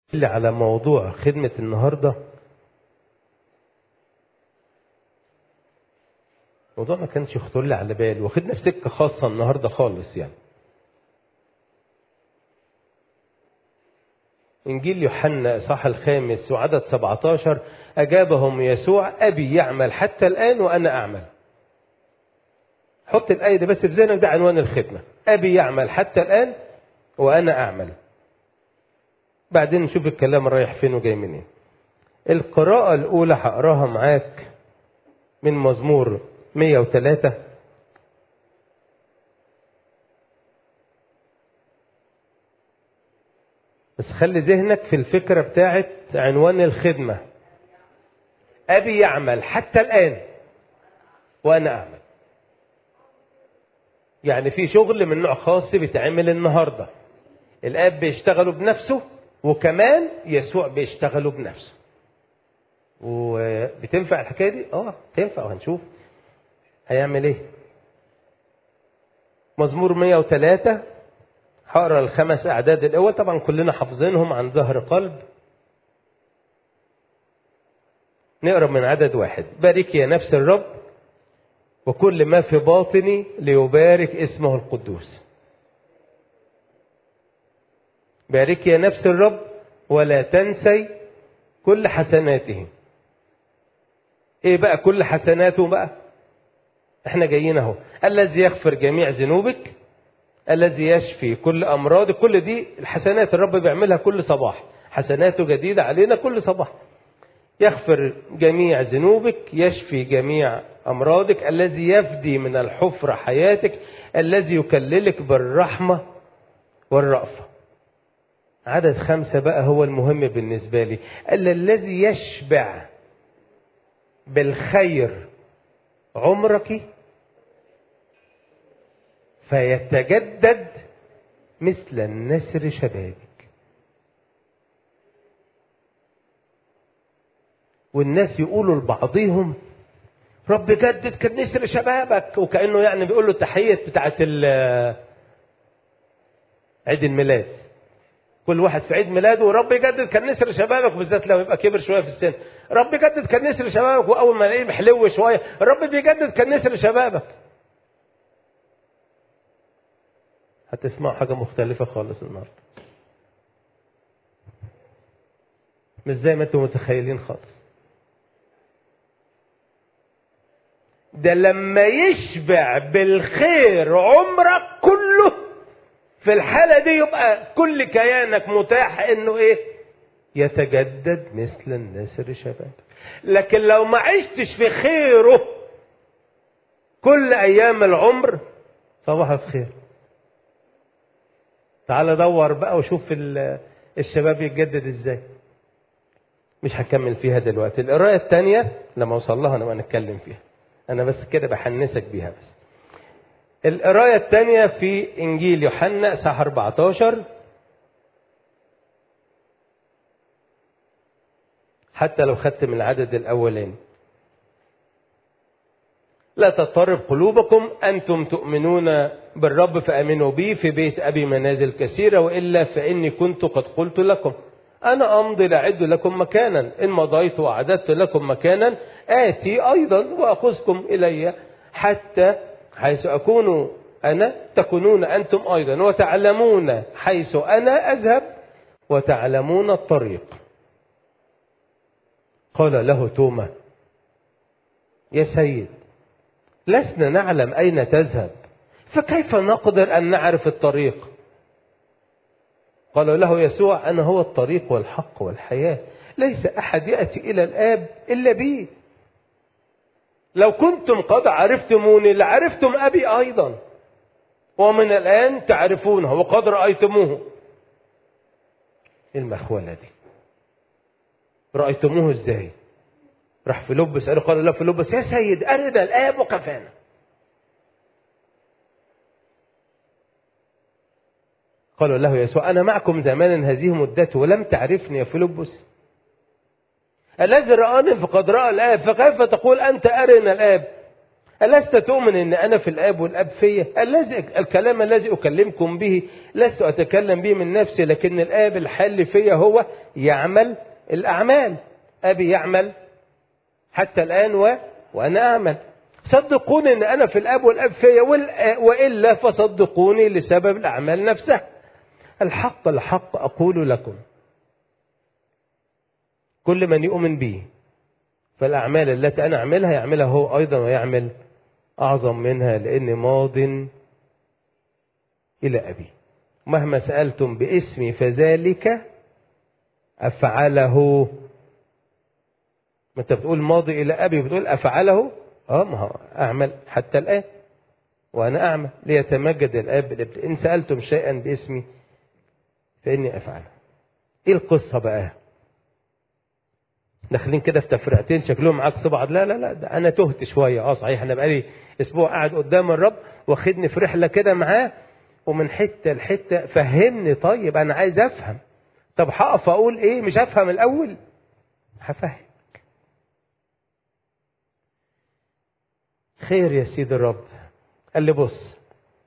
اللي على موضوع خدمة النهاردة موضوع ما كانش يخطر لي على بال واخدنا في سكة خاصة النهاردة خالص يعني إنجيل يوحنا إصحاح الخامس وعدد 17 أجابهم يسوع أبي يعمل حتى الآن وأنا أعمل حط الآية دي بس في ذهنك ده عنوان الخدمة أبي يعمل حتى الآن وأنا أعمل بعدين نشوف الكلام رايح فين وجاي منين القراءة الأولى هقراها معاك من مزمور 103 بس خلي ذهنك في الفكرة بتاعت عنوان الخدمة أبي يعمل حتى الآن وأنا أعمل يعني في شغل من نوع خاص بيتعمل النهارده الاب بيشتغلوا بنفسه وكمان يسوع بيشتغلوا بنفسه وبتنفع الحكايه دي اه تنفع وهنشوف هيعمل ايه مزمور 103 هقرا الخمس اعداد الاول طبعا كلنا حافظينهم عن ظهر قلب نقرا من عدد واحد بارك يا نفس الرب وكل ما في باطني ليبارك اسمه القدوس بارك يا نفس الرب ولا تنسي كل حسناته ايه بقى كل حسناته بقى احنا جايين اهو الذي يغفر جميع ذنوبك الذي يشفي كل امراضك كل دي الحسنات الرب بيعملها كل صباح حسناته جديده علينا كل صباح يغفر جميع ذنوبك يشفي جميع امراضك الذي يفدي من الحفره حياتك الذي يكللك بالرحمه والرأفه عدد خمسة بقى هو المهم بالنسبة لي قال الذي يشبع بالخير عمرك فيتجدد مثل النسر شبابك والناس يقولوا لبعضهم رب جدد كالنسر شبابك وكأنه يعني بيقول له التحية بتاعت عيد الميلاد كل واحد في عيد ميلاده رب يجدد كان نسر شبابك بالذات لو يبقى كبر شويه في السن رب يجدد كان نسر شبابك واول ما الاقيه محلو شويه الرب بيجدد كان نسر شبابك هتسمعوا حاجه مختلفه خالص النهارده مش زي ما انتم متخيلين خالص ده لما يشبع بالخير عمرك كله في الحالة دي يبقى كل كيانك متاح انه ايه يتجدد مثل النسر شباب لكن لو ما عشتش في خيره كل ايام العمر صباح الخير تعال دور بقى وشوف الشباب يتجدد ازاي مش هكمل فيها دلوقتي القرايه الثانيه لما اوصل لها نبقى نتكلم فيها انا بس كده بحنسك بيها بس القراية الثانية في إنجيل يوحنا إصحاح 14 حتى لو خدت من العدد الأولاني لا تضطرب قلوبكم أنتم تؤمنون بالرب فأمنوا بي في بيت أبي منازل كثيرة وإلا فإني كنت قد قلت لكم أنا أمضي لأعد لكم مكانا إن مضيت وأعددت لكم مكانا آتي أيضا وأخذكم إلي حتى حيث أكون أنا تكونون أنتم أيضا وتعلمون حيث أنا أذهب وتعلمون الطريق قال له توما يا سيد لسنا نعلم أين تذهب فكيف نقدر أن نعرف الطريق قال له يسوع أنا هو الطريق والحق والحياة ليس أحد يأتي إلى الآب إلا بي لو كنتم قد عرفتموني لعرفتم أبي أيضا ومن الآن تعرفونه وقد رأيتموه المخولة دي رأيتموه ازاي راح فيلبس قال قال له فيلبس يا سيد أرنا الآب وكفانا قالوا له يسوع أنا معكم زمانا هذه مدته ولم تعرفني يا فيلبس الذي رآني فقد رأى الآب فكيف تقول أنت أرنا الآب ألست تؤمن أن أنا في الآب والآب فيا الذي الكلام الذي أكلمكم به لست أتكلم به من نفسي لكن الآب الحال فيا هو يعمل الأعمال أبي يعمل حتى الآن و... وأنا أعمل صدقوني أن أنا في الآب والآب فيا وإلا فصدقوني لسبب الأعمال نفسها الحق الحق أقول لكم كل من يؤمن بي فالأعمال التي أنا أعملها يعملها هو أيضا ويعمل أعظم منها لأني ماض إلى أبي مهما سألتم باسمي فذلك أفعله ما أنت بتقول ماضي إلى أبي بتقول أفعله اه ما هو أعمل حتى الآن وأنا أعمل ليتمجد الآب بالابن إن سألتم شيئا باسمي فإني أفعله إيه القصة بقى داخلين كده في تفرقتين شكلهم عكس بعض لا لا لا ده انا تهت شويه اه صحيح انا بقالي اسبوع قاعد قدام الرب واخدني في رحله كده معاه ومن حته لحته فهمني طيب انا عايز افهم طب هقف اقول ايه مش هفهم الاول هفهم خير يا سيد الرب قال لي بص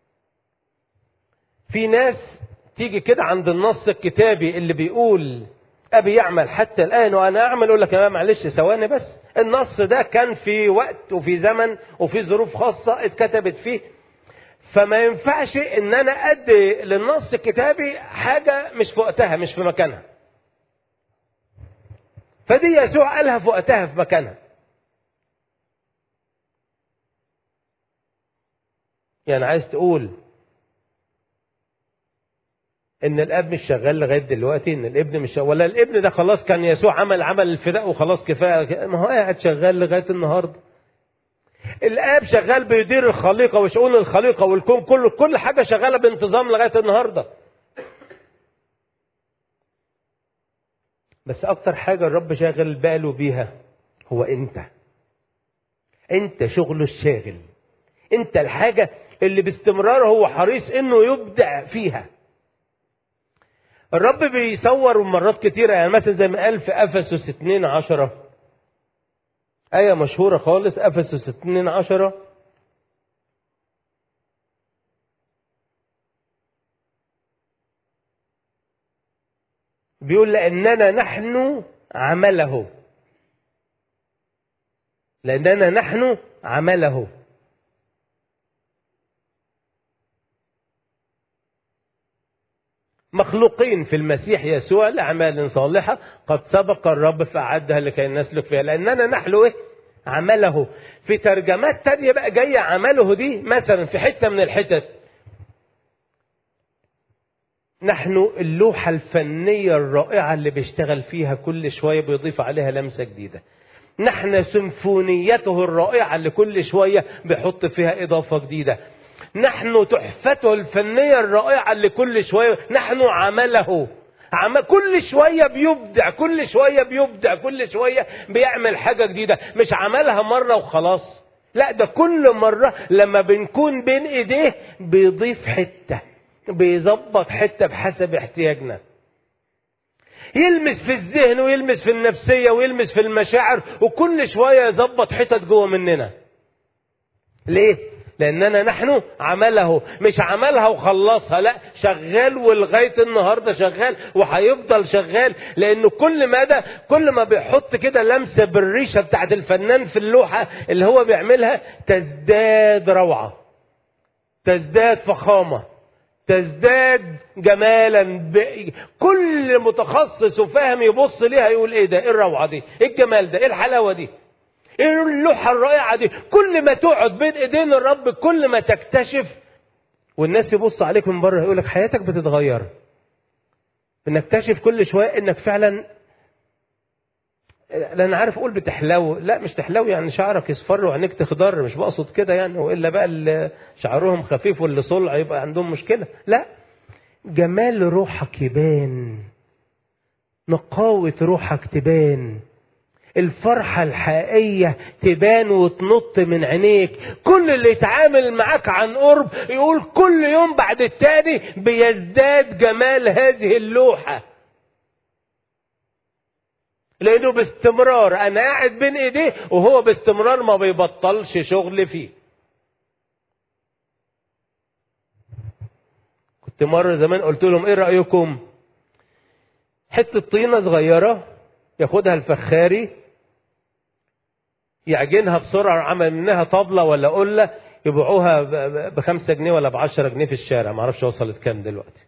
في ناس تيجي كده عند النص الكتابي اللي بيقول ابي يعمل حتى الان وانا اعمل اقول لك يا معلش ثواني بس النص ده كان في وقت وفي زمن وفي ظروف خاصه اتكتبت فيه فما ينفعش ان انا ادي للنص الكتابي حاجه مش في وقتها مش في مكانها فدي يسوع قالها في وقتها في مكانها يعني عايز تقول ان الاب مش شغال لغايه دلوقتي ان الابن مش شغال ولا الابن ده خلاص كان يسوع عمل عمل الفداء وخلاص كفايه ما هو قاعد شغال لغايه النهارده الاب شغال بيدير الخليقه وشؤون الخليقه والكون كله كل حاجه شغاله بانتظام لغايه النهارده بس اكتر حاجه الرب شاغل باله بيها هو انت انت شغله الشاغل انت الحاجه اللي باستمرار هو حريص انه يبدع فيها الرب بيصور مرات كتيرة يعني مثلا زي ما قال في أفسس 2 عشرة آية مشهورة خالص أفسس 2 عشرة بيقول لأننا نحن عمله لأننا نحن عمله مخلوقين في المسيح يسوع لأعمال صالحة قد سبق الرب فأعدها لكي نسلك فيها لأننا نحن إيه؟ عمله في ترجمات تانية بقى جاية عمله دي مثلا في حتة من الحتت نحن اللوحة الفنية الرائعة اللي بيشتغل فيها كل شوية بيضيف عليها لمسة جديدة نحن سيمفونيته الرائعة اللي كل شوية بيحط فيها إضافة جديدة نحن تحفته الفنية الرائعة اللي كل شوية نحن عمله عم كل شوية بيبدع كل شوية بيبدع كل شوية بيعمل حاجة جديدة مش عملها مرة وخلاص لا ده كل مرة لما بنكون بين ايديه بيضيف حتة بيظبط حتة بحسب احتياجنا يلمس في الذهن ويلمس في النفسية ويلمس في المشاعر وكل شوية يظبط حتت جوه مننا ليه؟ لأننا نحن عمله مش عملها وخلصها لا شغال ولغاية النهاردة شغال وهيفضل شغال لأنه كل مدى كل ما بيحط كده لمسة بالريشة بتاعت الفنان في اللوحة اللي هو بيعملها تزداد روعة تزداد فخامة تزداد جمالا كل متخصص وفاهم يبص ليها يقول ايه ده ايه الروعة دي ايه الجمال ده ايه الحلاوة دي ايه اللوحة الرائعة دي كل ما تقعد بين ايدين الرب كل ما تكتشف والناس يبص عليك من بره يقول لك حياتك بتتغير بنكتشف كل شوية انك فعلا لا انا عارف اقول بتحلو لا مش تحلو يعني شعرك يصفر وعينيك تخضر مش بقصد كده يعني والا بقى اللي شعرهم خفيف واللي صلع يبقى عندهم مشكله لا جمال روحك يبان نقاوة روحك تبان الفرحة الحقيقية تبان وتنط من عينيك كل اللي يتعامل معاك عن قرب يقول كل يوم بعد التاني بيزداد جمال هذه اللوحة لانه باستمرار انا قاعد بين ايديه وهو باستمرار ما بيبطلش شغل فيه مرة زمان قلت لهم ايه رأيكم حتة طينة صغيرة ياخدها الفخاري يعجنها بسرعة عمل منها طبلة ولا قلة يبيعوها بخمسة جنيه ولا بعشرة جنيه في الشارع معرفش وصلت كام دلوقتي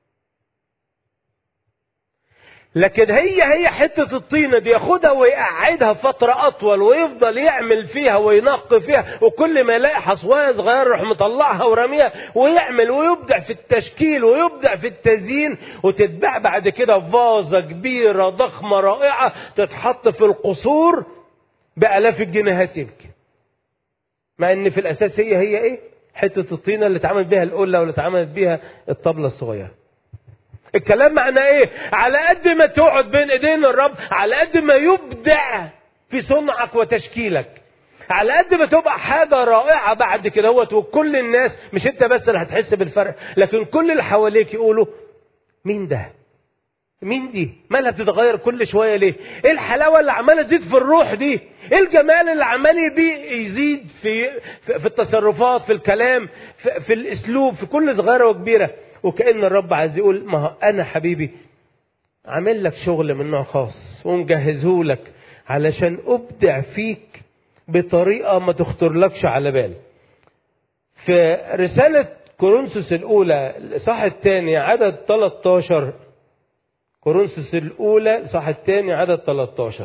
لكن هي هي حتة الطينة دي ياخدها ويقعدها فترة أطول ويفضل يعمل فيها وينقي فيها وكل ما يلاقي حصواية صغيرة يروح مطلعها ورميها ويعمل ويبدع في التشكيل ويبدع في التزيين وتتباع بعد كده في فازة كبيرة ضخمة رائعة تتحط في القصور بآلاف الجنيهات يمكن مع ان في الاساس هي هي ايه حته الطينه اللي اتعمل بيها القله واللي اتعملت بيها الطبله الصغيره الكلام معناه ايه على قد ما تقعد بين ايدين الرب على قد ما يبدع في صنعك وتشكيلك على قد ما تبقى حاجه رائعه بعد كده وكل الناس مش انت بس اللي هتحس بالفرق لكن كل اللي حواليك يقولوا مين ده مين دي مالها بتتغير كل شويه ليه ايه الحلاوه اللي عماله تزيد في الروح دي ايه الجمال اللي عمال يزيد في في التصرفات في الكلام في, في الاسلوب في كل صغيره وكبيره وكأن الرب عايز يقول ما هو أنا حبيبي عامل لك شغل من نوع خاص ومجهزه لك علشان أبدع فيك بطريقة ما تخطرلكش على بال في رسالة كورنثوس الأولى الإصحاح الثاني عدد 13 كورنثوس الأولى الإصحاح الثاني عدد 13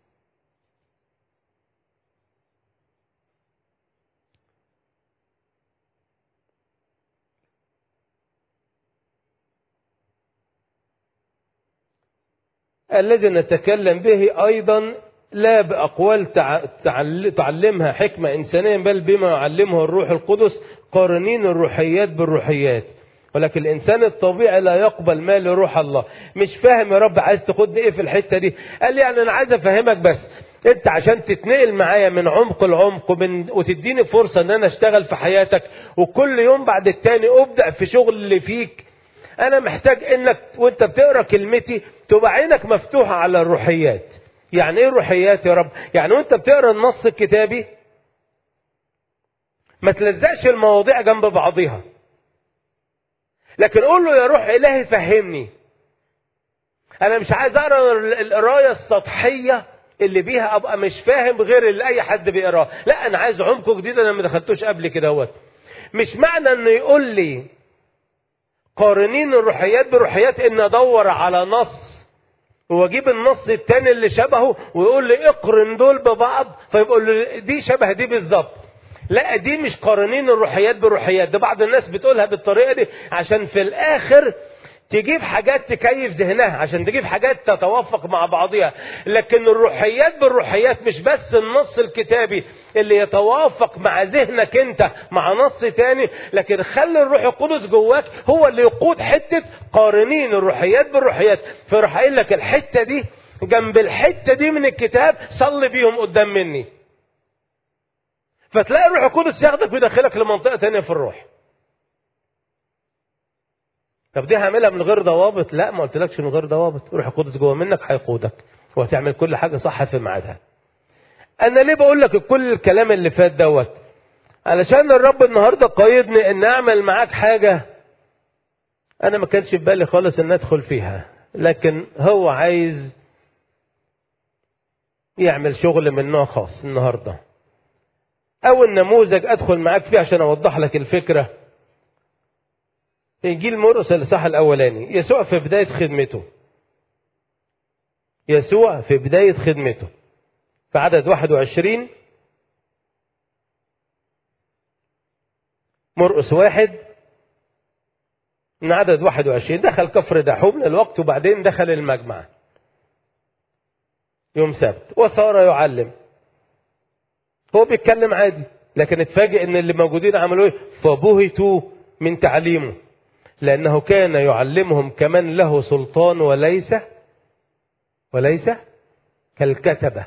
الذي نتكلم به أيضا لا بأقوال تعلمها حكمة إنسانية بل بما يعلمه الروح القدس قارنين الروحيات بالروحيات ولكن الإنسان الطبيعي لا يقبل ما لروح الله مش فاهم يا رب عايز تاخدني إيه في الحتة دي قال لي يعني أنا عايز أفهمك بس انت عشان تتنقل معايا من عمق لعمق ومن وتديني فرصة ان انا اشتغل في حياتك وكل يوم بعد التاني ابدأ في شغل اللي فيك انا محتاج انك وانت بتقرا كلمتي تبقى عينك مفتوحه على الروحيات يعني ايه الروحيات يا رب يعني وانت بتقرا النص الكتابي ما تلزقش المواضيع جنب بعضها لكن قول له يا روح الهي فهمني انا مش عايز اقرا القرايه السطحيه اللي بيها ابقى مش فاهم غير اللي اي حد بيقراه لا انا عايز عمق جديد انا ما دخلتوش قبل كده هوت مش معنى انه يقول لي قارنين الروحيات بالروحيات ان ادور على نص واجيب النص التاني اللي شبهه ويقول لي اقرن دول ببعض فيقول لي دي شبه دي بالظبط لا دي مش قارنين الروحيات بالروحيات ده بعض الناس بتقولها بالطريقه دي عشان في الاخر تجيب حاجات تكيف ذهنها عشان تجيب حاجات تتوافق مع بعضها لكن الروحيات بالروحيات مش بس النص الكتابي اللي يتوافق مع ذهنك انت مع نص تاني لكن خلي الروح القدس جواك هو اللي يقود حتة قارنين الروحيات بالروحيات فراح قايل لك الحتة دي جنب الحتة دي من الكتاب صلي بيهم قدام مني فتلاقي الروح القدس ياخدك ويدخلك لمنطقة تانية في الروح طب دي هعملها من غير ضوابط لا ما قلتلكش من غير ضوابط روح القدس جوه منك هيقودك وهتعمل كل حاجه صح في ميعادها انا ليه بقول لك كل الكلام اللي فات دوت علشان الرب النهارده قايدني ان اعمل معاك حاجه انا ما كانش في بالي خالص ان ادخل فيها لكن هو عايز يعمل شغل من نوع خاص النهارده اول نموذج ادخل معاك فيه عشان اوضح لك الفكره انجيل مرقس الاصحاح الاولاني يسوع في بدايه خدمته يسوع في بدايه خدمته في عدد 21 مرقس واحد من عدد 21 دخل كفر دحوم للوقت وبعدين دخل المجمع يوم سبت وصار يعلم هو بيتكلم عادي لكن اتفاجئ ان اللي موجودين عملوا ايه فبهتوا من تعليمه لأنه كان يعلمهم كمن له سلطان وليس وليس كالكتبة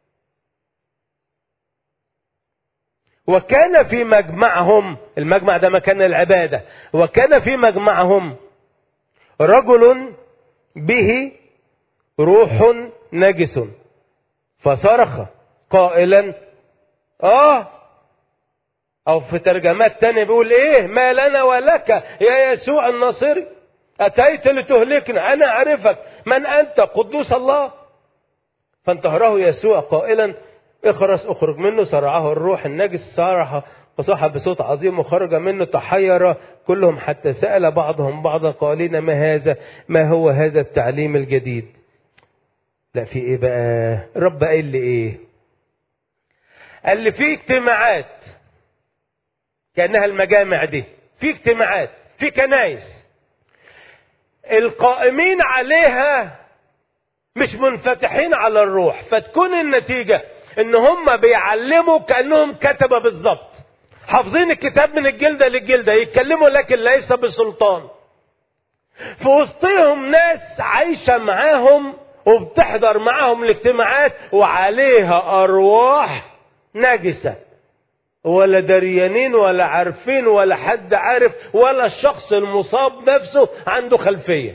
وكان في مجمعهم المجمع ده مكان العبادة وكان في مجمعهم رجل به روح نجس فصرخ قائلا اه او في ترجمات تانية بيقول ايه ما لنا ولك يا يسوع الناصري اتيت لتهلكنا انا اعرفك من انت قدوس الله فانتهره يسوع قائلا اخرس اخرج منه صرعه الروح النجس صرح وصاح بصوت عظيم وخرج منه تحير كلهم حتى سأل بعضهم بعضا قائلين ما هذا ما هو هذا التعليم الجديد لا في ايه بقى رب قال لي ايه قال لي في اجتماعات كأنها المجامع دي في اجتماعات في كنايس القائمين عليها مش منفتحين على الروح فتكون النتيجة ان هم بيعلموا كأنهم كتبة بالظبط حافظين الكتاب من الجلدة للجلدة يتكلموا لكن ليس بسلطان في وسطهم ناس عايشة معاهم وبتحضر معاهم الاجتماعات وعليها أرواح نجسة ولا دريانين ولا عارفين ولا حد عارف ولا الشخص المصاب نفسه عنده خلفيه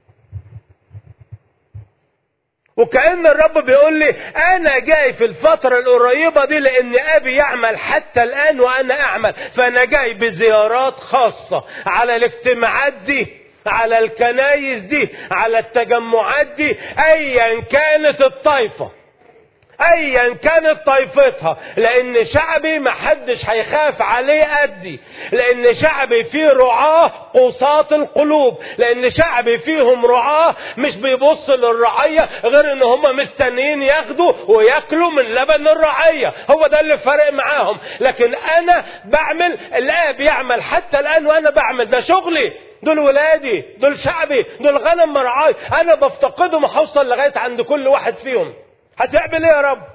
وكأن الرب بيقول لي أنا جاي في الفترة القريبة دي لأن أبي يعمل حتى الآن وأنا أعمل فأنا جاي بزيارات خاصة على الاجتماعات دي على الكنايس دي على التجمعات دي أيا كانت الطائفة ايا كانت طائفتها لان شعبي محدش هيخاف عليه قدي لان شعبي فيه رعاه قصاة القلوب لان شعبي فيهم رعاه مش بيبص للرعية غير ان هم مستنيين ياخدوا وياكلوا من لبن الرعية هو ده اللي فارق معاهم لكن انا بعمل الاب يعمل حتى الان وانا بعمل ده شغلي دول ولادي دول شعبي دول غنم مرعاي انا بفتقدهم وهوصل لغايه عند كل واحد فيهم هتعمل ايه يا رب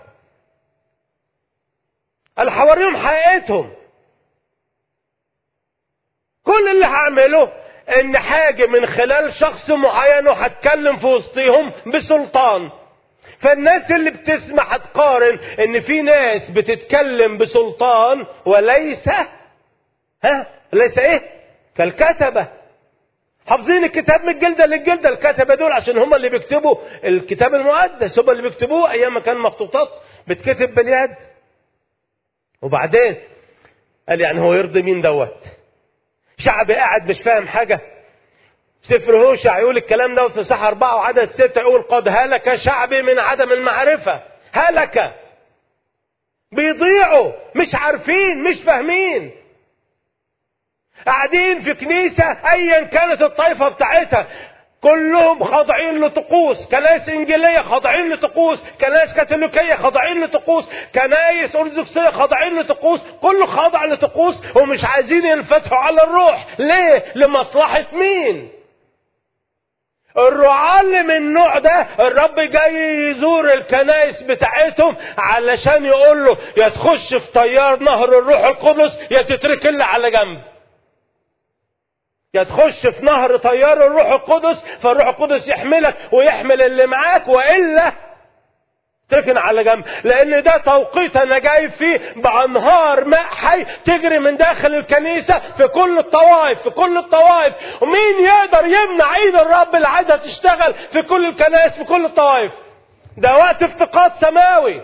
انا هوريهم حقيقتهم كل اللي هعمله ان حاجة من خلال شخص معين وهتكلم في وسطهم بسلطان فالناس اللي بتسمع هتقارن ان في ناس بتتكلم بسلطان وليس ها ليس ايه كالكتبة حافظين الكتاب من الجلده للجلده الكتبه دول عشان هم اللي بيكتبوا الكتاب المقدس هم اللي بيكتبوه ايام ما كان مخطوطات بتكتب باليد وبعدين قال يعني هو يرضي مين دوت شعب قاعد مش فاهم حاجه سفر هوشع يقول الكلام دوت في صح أربعة وعدد ستة يقول قد هلك شعبي من عدم المعرفة هلك بيضيعوا مش عارفين مش فاهمين قاعدين في كنيسة ايا كانت الطائفة بتاعتها كلهم خاضعين لطقوس كنائس انجيلية خاضعين لطقوس كنائس كاثوليكية خاضعين لطقوس كنائس ارثوذكسية خاضعين لطقوس كله خاضع لطقوس ومش عايزين ينفتحوا على الروح ليه لمصلحة مين الرعاة اللي من النوع ده الرب جاي يزور الكنائس بتاعتهم علشان يقول له يا تخش في تيار نهر الروح القدس يا تترك على جنب يا تخش في نهر تيار الروح القدس فالروح القدس يحملك ويحمل اللي معاك والا تركن على جنب لان ده توقيت انا جاي فيه بانهار ماء حي تجري من داخل الكنيسه في كل الطوائف في كل الطوائف ومين يقدر يمنع ايد الرب اللي عايزه تشتغل في كل الكنائس في كل الطوائف ده وقت افتقاد سماوي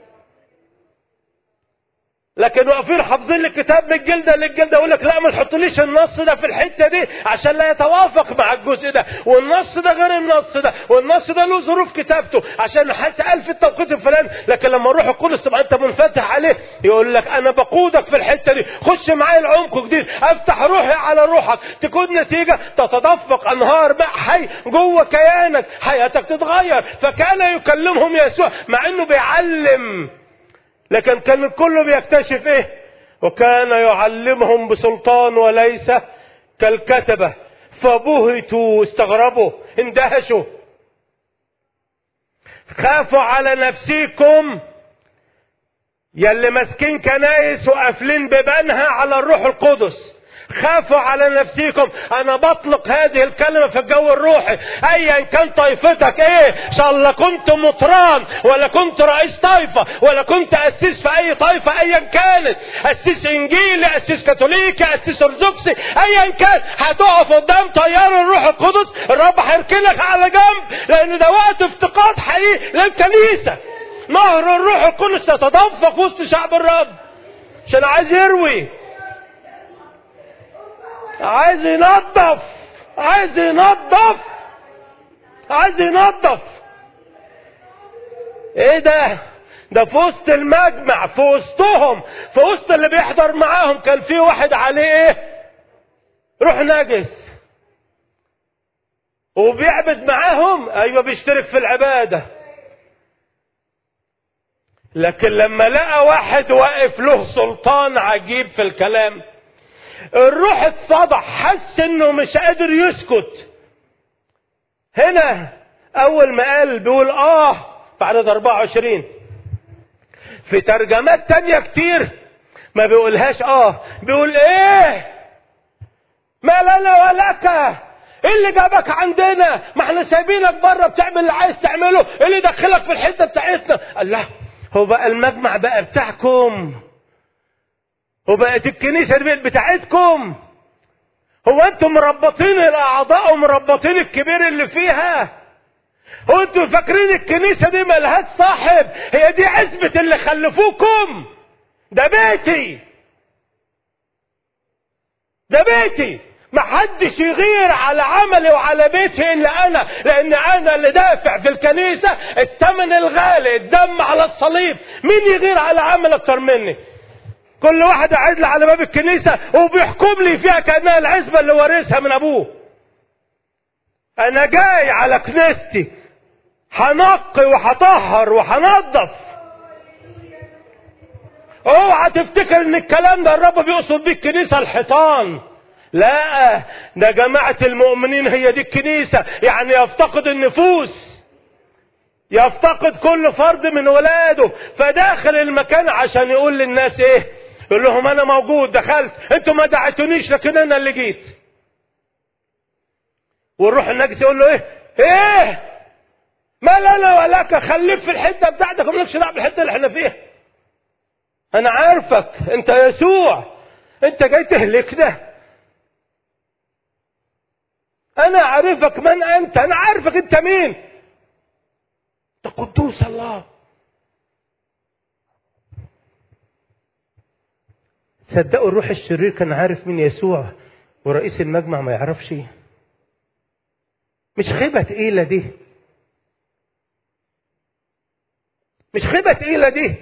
لكن واقفين حافظين الكتاب من الجلده للجلده يقول لك لا ما تحطليش النص ده في الحته دي عشان لا يتوافق مع الجزء ده والنص ده غير النص ده والنص ده له ظروف كتابته عشان حتى قال في التوقيت الفلاني لكن لما الروح القدس تبقى انت منفتح عليه يقول لك انا بقودك في الحته دي خش معايا العمق جديد افتح روحي على روحك تكون نتيجه تتدفق انهار ماء حي جوه كيانك حياتك تتغير فكان يكلمهم يسوع مع انه بيعلم لكن كان الكل بيكتشف ايه وكان يعلمهم بسلطان وليس كالكتبة فبهتوا استغربوا اندهشوا خافوا على نفسيكم يلي ماسكين كنايس وقافلين بيبانها على الروح القدس خافوا على نفسيكم انا بطلق هذه الكلمة في الجو الروحي ايا كان طائفتك ايه ان شاء الله كنت مطران ولا كنت رئيس طائفة ولا كنت اسيس في اي طائفة ايا كانت اسيس انجيلي اسيس كاثوليكي اسيس ارثوذكسي ايا كان هتقف قدام تيار الروح القدس الرب هيركنك على جنب لان ده وقت افتقاد حقيقي للكنيسة نهر الروح القدس يتدفق وسط شعب الرب عشان عايز يروي عايز ينظف عايز ينظف عايز ينظف ايه ده ده في وسط المجمع في وسطهم في وسط اللي بيحضر معاهم كان في واحد عليه ايه روح نجس وبيعبد معاهم ايوه بيشترك في العباده لكن لما لقى واحد واقف له سلطان عجيب في الكلام الروح اتفضح حس انه مش قادر يسكت هنا اول ما قال بيقول اه في عدد 24 في ترجمات تانية كتير ما بيقولهاش اه بيقول ايه ما لنا ولك ايه اللي جابك عندنا ما احنا سايبينك بره بتعمل اللي عايز تعمله ايه اللي دخلك في الحته بتاعتنا الله هو بقى المجمع بقى بتاعكم وبقت الكنيسه دي بتاعتكم هو انتم مربطين الاعضاء ومربطين الكبير اللي فيها هو انتم فاكرين الكنيسه دي ملهاش صاحب هي دي عزبه اللي خلفوكم ده بيتي ده بيتي محدش يغير على عملي وعلى بيتي الا انا لان انا اللي دافع في الكنيسه الثمن الغالي الدم على الصليب مين يغير على عمل اكتر مني كل واحد قاعد لي على باب الكنيسه وبيحكم لي فيها كانها العزبه اللي وارثها من ابوه انا جاي على كنيستي هنقي وهطهر وهنضف اوعى تفتكر ان الكلام ده الرب بيقصد بيه الكنيسه الحيطان لا ده جماعة المؤمنين هي دي الكنيسة يعني يفتقد النفوس يفتقد كل فرد من ولاده فداخل المكان عشان يقول للناس ايه يقول لهم انا موجود دخلت انتوا ما دعيتونيش لكن انا اللي جيت والروح النجس يقول له ايه ايه ما لنا ولك خليك في الحته بتاعتك ومالكش دعوه بالحته اللي احنا فيها انا عارفك انت يسوع انت جاي تهلكنا انا اعرفك من انت انا عارفك انت مين انت قدوس الله صدقوا الروح الشرير كان عارف مين يسوع ورئيس المجمع ما يعرفش مش خيبة تقيلة دي مش خيبة تقيلة دي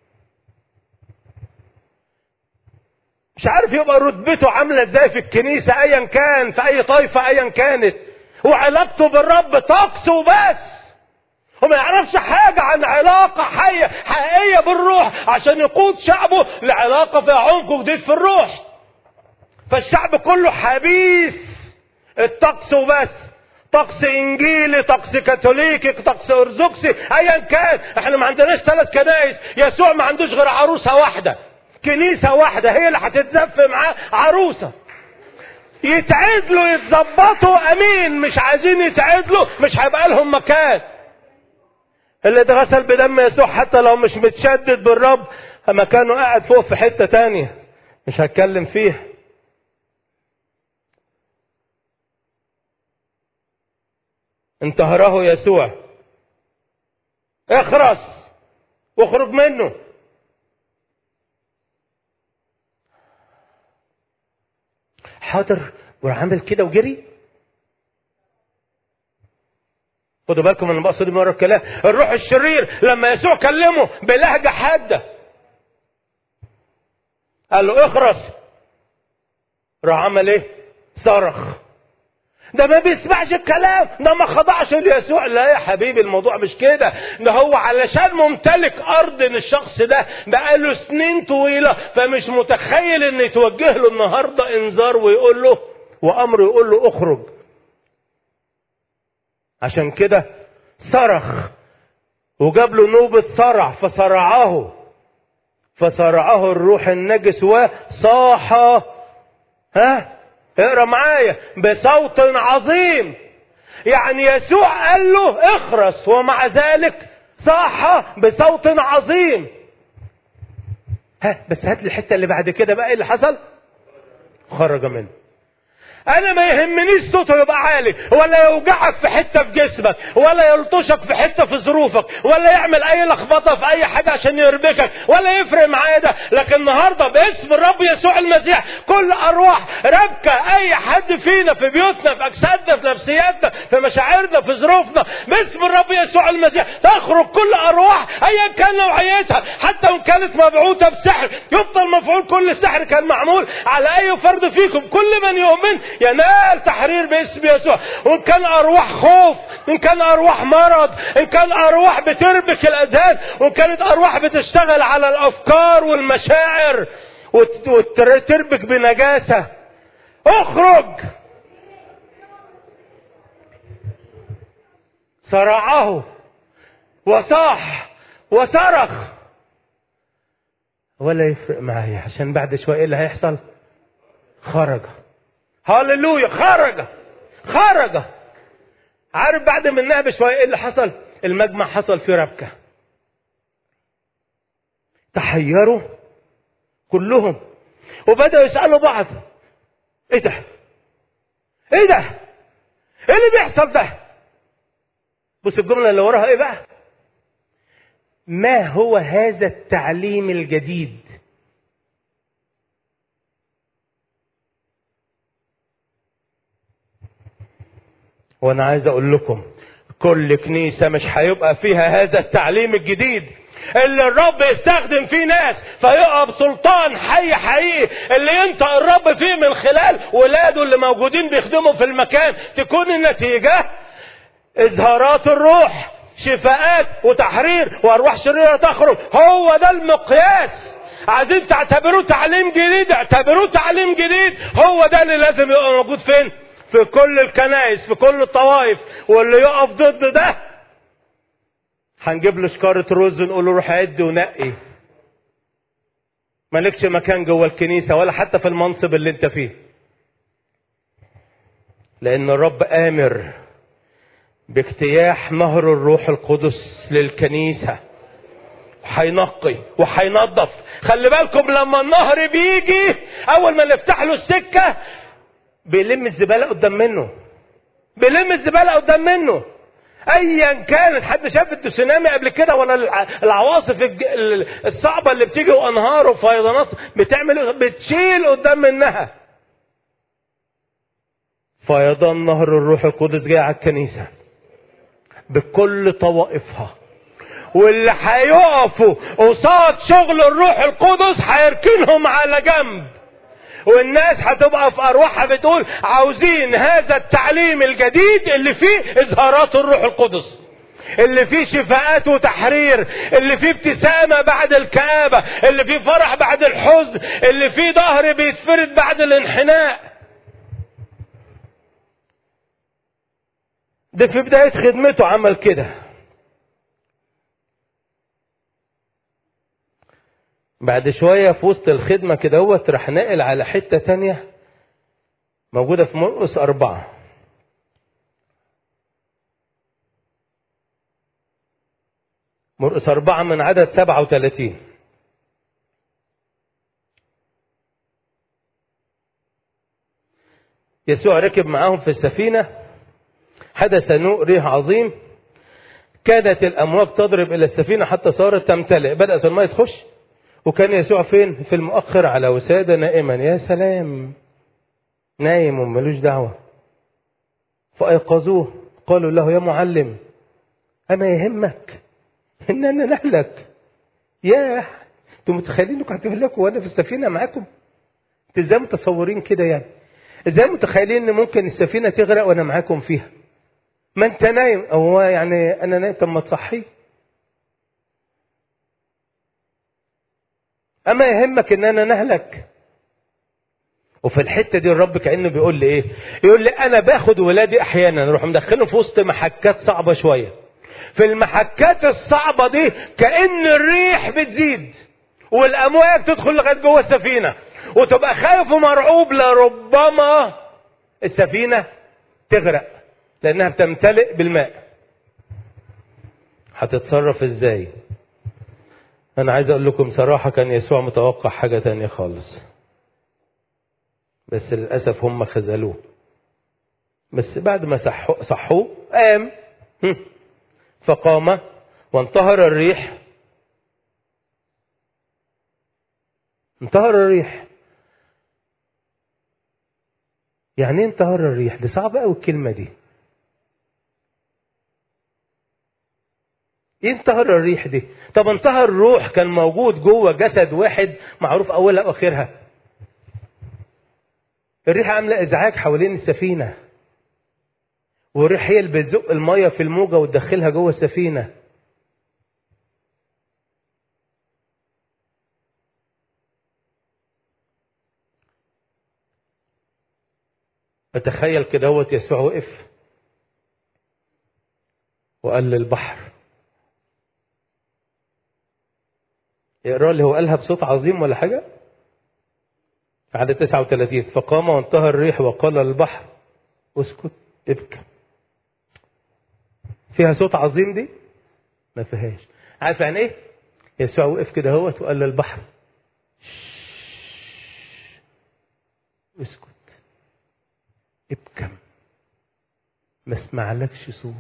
مش عارف يبقى رتبته عاملة ازاي في الكنيسة ايا كان في اي طائفة ايا كانت وعلاقته بالرب طقس وبس وما يعرفش حاجة عن علاقة حية حقيقية بالروح عشان يقود شعبه لعلاقة فيها عمق جديد في الروح فالشعب كله حبيس الطقس وبس طقس انجيلي طقس كاثوليكي طقس ارثوذكسي ايا كان احنا ما عندناش ثلاث كنائس يسوع ما عندوش غير عروسه واحده كنيسه واحده هي اللي هتتزف معاه عروسه يتعدلوا يتظبطوا امين مش عايزين يتعدلوا مش هيبقى لهم مكان اللي اتغسل بدم يسوع حتى لو مش متشدد بالرب مكانه قاعد فوق في حته تانية مش هتكلم فيها انتهره يسوع اخرس واخرج منه حاضر وعمل كده وجري خدوا بالكم من بقصد من ورا الكلام الروح الشرير لما يسوع كلمه بلهجه حاده قال له اخرس راح عمل ايه صرخ ده ما بيسمعش الكلام ده ما خضعش ليسوع لا يا حبيبي الموضوع مش كده ده هو علشان ممتلك ارض الشخص ده بقاله سنين طويله فمش متخيل ان يتوجه له النهارده انذار ويقول له وامر يقول له اخرج عشان كده صرخ وجاب له نوبة صرع فصرعه فصرعه الروح النجس وصاح ها اقرا معايا بصوت عظيم يعني يسوع قال له اخرس ومع ذلك صاح بصوت عظيم ها بس هات لي الحته اللي بعد كده بقى ايه اللي حصل خرج منه انا ما يهمنيش صوته يبقى عالي ولا يوجعك في حته في جسمك ولا يلطشك في حته في ظروفك ولا يعمل اي لخبطه في اي حاجه عشان يربكك ولا يفرق معايا ده لكن النهارده باسم الرب يسوع المسيح كل ارواح ربكه اي حد فينا في بيوتنا في اجسادنا في نفسياتنا في مشاعرنا في ظروفنا باسم الرب يسوع المسيح تخرج كل ارواح ايا كان نوعيتها حتى وان كانت مبعوثه بسحر يبطل مفعول كل سحر كان معمول على اي فرد فيكم كل من يؤمن ينال تحرير باسم يسوع وان كان ارواح خوف ان كان ارواح مرض ان كان ارواح بتربك الاذهان وان كانت ارواح بتشتغل على الافكار والمشاعر وتربك بنجاسه اخرج صرعه وصاح وصرخ ولا يفرق معايا عشان بعد شويه ايه اللي هيحصل خرج هللويا خرج خرج عارف بعد منها بشويه ايه اللي حصل المجمع حصل فيه ربكه تحيروا كلهم وبداوا يسالوا بعض ايه ده ايه ده ايه اللي بيحصل ده بص الجمله اللي وراها ايه بقى ما هو هذا التعليم الجديد وانا عايز اقول لكم كل كنيسه مش هيبقى فيها هذا التعليم الجديد اللي الرب يستخدم فيه ناس فيقف سلطان حي حقيقي اللي ينطق الرب فيه من خلال ولاده اللي موجودين بيخدموا في المكان تكون النتيجه اظهارات الروح شفاءات وتحرير وارواح شريره تخرج هو ده المقياس عايزين تعتبروه تعليم جديد اعتبروه تعليم جديد هو ده اللي لازم يبقى موجود فين في كل الكنائس في كل الطوائف واللي يقف ضد ده هنجيب له شكارة رز ونقول له روح عد ونقي مالكش مكان جوه الكنيسة ولا حتى في المنصب اللي انت فيه لأن الرب آمر باجتياح نهر الروح القدس للكنيسة هينقي وهينظف خلي بالكم لما النهر بيجي اول ما نفتح له السكه بيلم الزباله قدام منه بيلم الزباله قدام منه ايا كانت حد شاف التسونامي قبل كده ولا العواصف الصعبه اللي بتيجي وانهار وفيضانات بتعمل بتشيل قدام منها فيضان نهر الروح القدس جاي على الكنيسه بكل طوائفها واللي هيقفوا قصاد شغل الروح القدس هيركنهم على جنب والناس هتبقى في ارواحها بتقول عاوزين هذا التعليم الجديد اللي فيه اظهارات الروح القدس اللي فيه شفاءات وتحرير اللي فيه ابتسامة بعد الكآبة اللي فيه فرح بعد الحزن اللي فيه ظهر بيتفرد بعد الانحناء ده في بداية خدمته عمل كده بعد شوية في وسط الخدمة كده هو راح نقل على حتة تانية موجودة في مرقس أربعة مرقس أربعة من عدد سبعة وثلاثين يسوع ركب معاهم في السفينة حدث نوء ريح عظيم كادت الأمواج تضرب إلى السفينة حتى صارت تمتلئ بدأت الماء تخش وكان يسوع فين في المؤخر على وسادة نائما يا سلام نايم وملوش دعوة فأيقظوه قالوا له يا معلم أما يهمك إننا نهلك يا انتوا متخيلين انكم هتهلكوا وانا في السفينه معاكم؟ انتوا ازاي متصورين كده يعني؟ ازاي متخيلين ان ممكن السفينه تغرق وانا معاكم فيها؟ ما انت نايم هو يعني انا نايم طب ما تصحي اما يهمك ان انا نهلك وفي الحته دي الرب كانه بيقول لي ايه يقول لي انا باخد ولادي احيانا اروح مدخلهم في وسط محكات صعبه شويه في المحكات الصعبه دي كان الريح بتزيد والامواج تدخل لغايه جوه السفينه وتبقى خايف ومرعوب لربما السفينه تغرق لانها بتمتلئ بالماء هتتصرف ازاي انا عايز اقول لكم صراحه كان يسوع متوقع حاجه تانية خالص بس للاسف هم خذلوه بس بعد ما صحوه, صحوه قام فقام وانتهر الريح انتهر الريح يعني ايه انتهر الريح دي صعبة قوي الكلمة دي ايه انتهر الريح دي طب انتهر الروح كان موجود جوه جسد واحد معروف اولها واخرها الريح عامله ازعاج حوالين السفينه والريح هي اللي بتزق الميه في الموجه وتدخلها جوه السفينه فتخيل كده هو يسوع وقف وقال للبحر اقرا اللي هو قالها بصوت عظيم ولا حاجه في عدد 39 فقام وانتهى الريح وقال للبحر اسكت ابكى فيها صوت عظيم دي ما فيهاش عارف يعني ايه يسوع وقف كده هوت وقال للبحر اسكت ابكم ما اسمعلكش صوت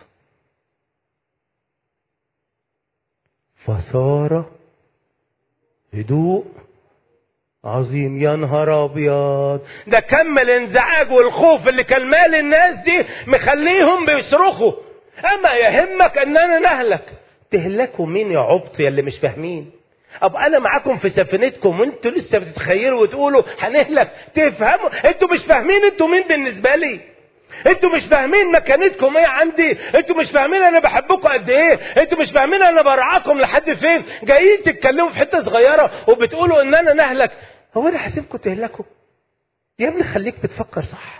فصار هدوء عظيم يا نهار ابيض ده كم الانزعاج والخوف اللي كان مال الناس دي مخليهم بيصرخوا اما يهمك اننا نهلك تهلكوا مين يا عبط يا اللي مش فاهمين ابقى انا معاكم في سفينتكم وانتوا لسه بتتخيلوا وتقولوا هنهلك تفهموا انتوا مش فاهمين انتوا مين بالنسبه لي انتوا مش فاهمين مكانتكم ايه عندي انتوا مش فاهمين انا بحبكم قد ايه انتوا مش فاهمين انا برعاكم لحد فين جايين تتكلموا في حته صغيره وبتقولوا ان انا نهلك هو انا هسيبكم تهلكوا يا ابني خليك بتفكر صح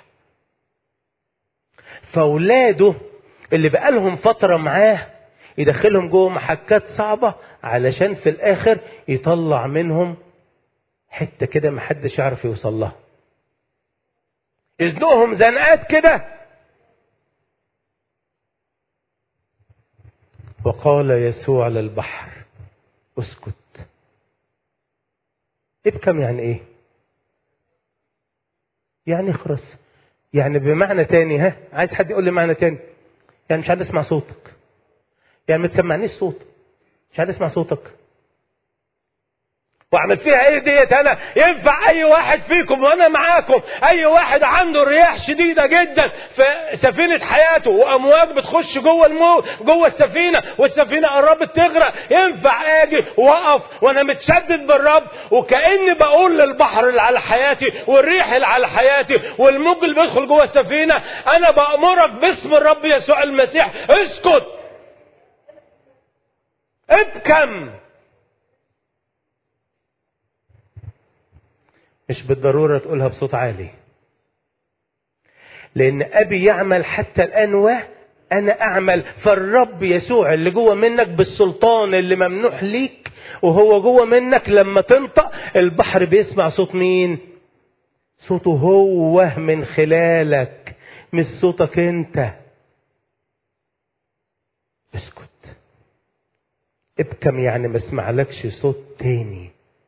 فاولاده اللي بقالهم فتره معاه يدخلهم جوه محكات صعبه علشان في الاخر يطلع منهم حته كده محدش يعرف يوصل لها يزنقهم زنقات كده وقال يسوع للبحر اسكت ابكم يعني ايه يعني اخرس يعني بمعنى تاني ها عايز حد يقول لي معنى تاني يعني مش عايز اسمع صوتك يعني ما تسمعنيش صوت مش عايز اسمع صوتك واعمل فيها ايه ديت انا ينفع اي واحد فيكم وانا معاكم اي واحد عنده رياح شديده جدا في سفينه حياته وامواج بتخش جوه المو جوه السفينه والسفينه قربت تغرق ينفع اجي واقف وانا متشدد بالرب وكاني بقول للبحر اللي على حياتي والريح اللي على حياتي والموج اللي بيدخل جوه السفينه انا بامرك باسم الرب يسوع المسيح اسكت ابكم مش بالضرورة تقولها بصوت عالي لأن أبي يعمل حتى الآن وأنا أعمل فالرب يسوع اللي جوه منك بالسلطان اللي ممنوح ليك وهو جوه منك لما تنطق البحر بيسمع صوت مين صوته هو من خلالك مش صوتك انت اسكت ابكم يعني ما اسمعلكش صوت تاني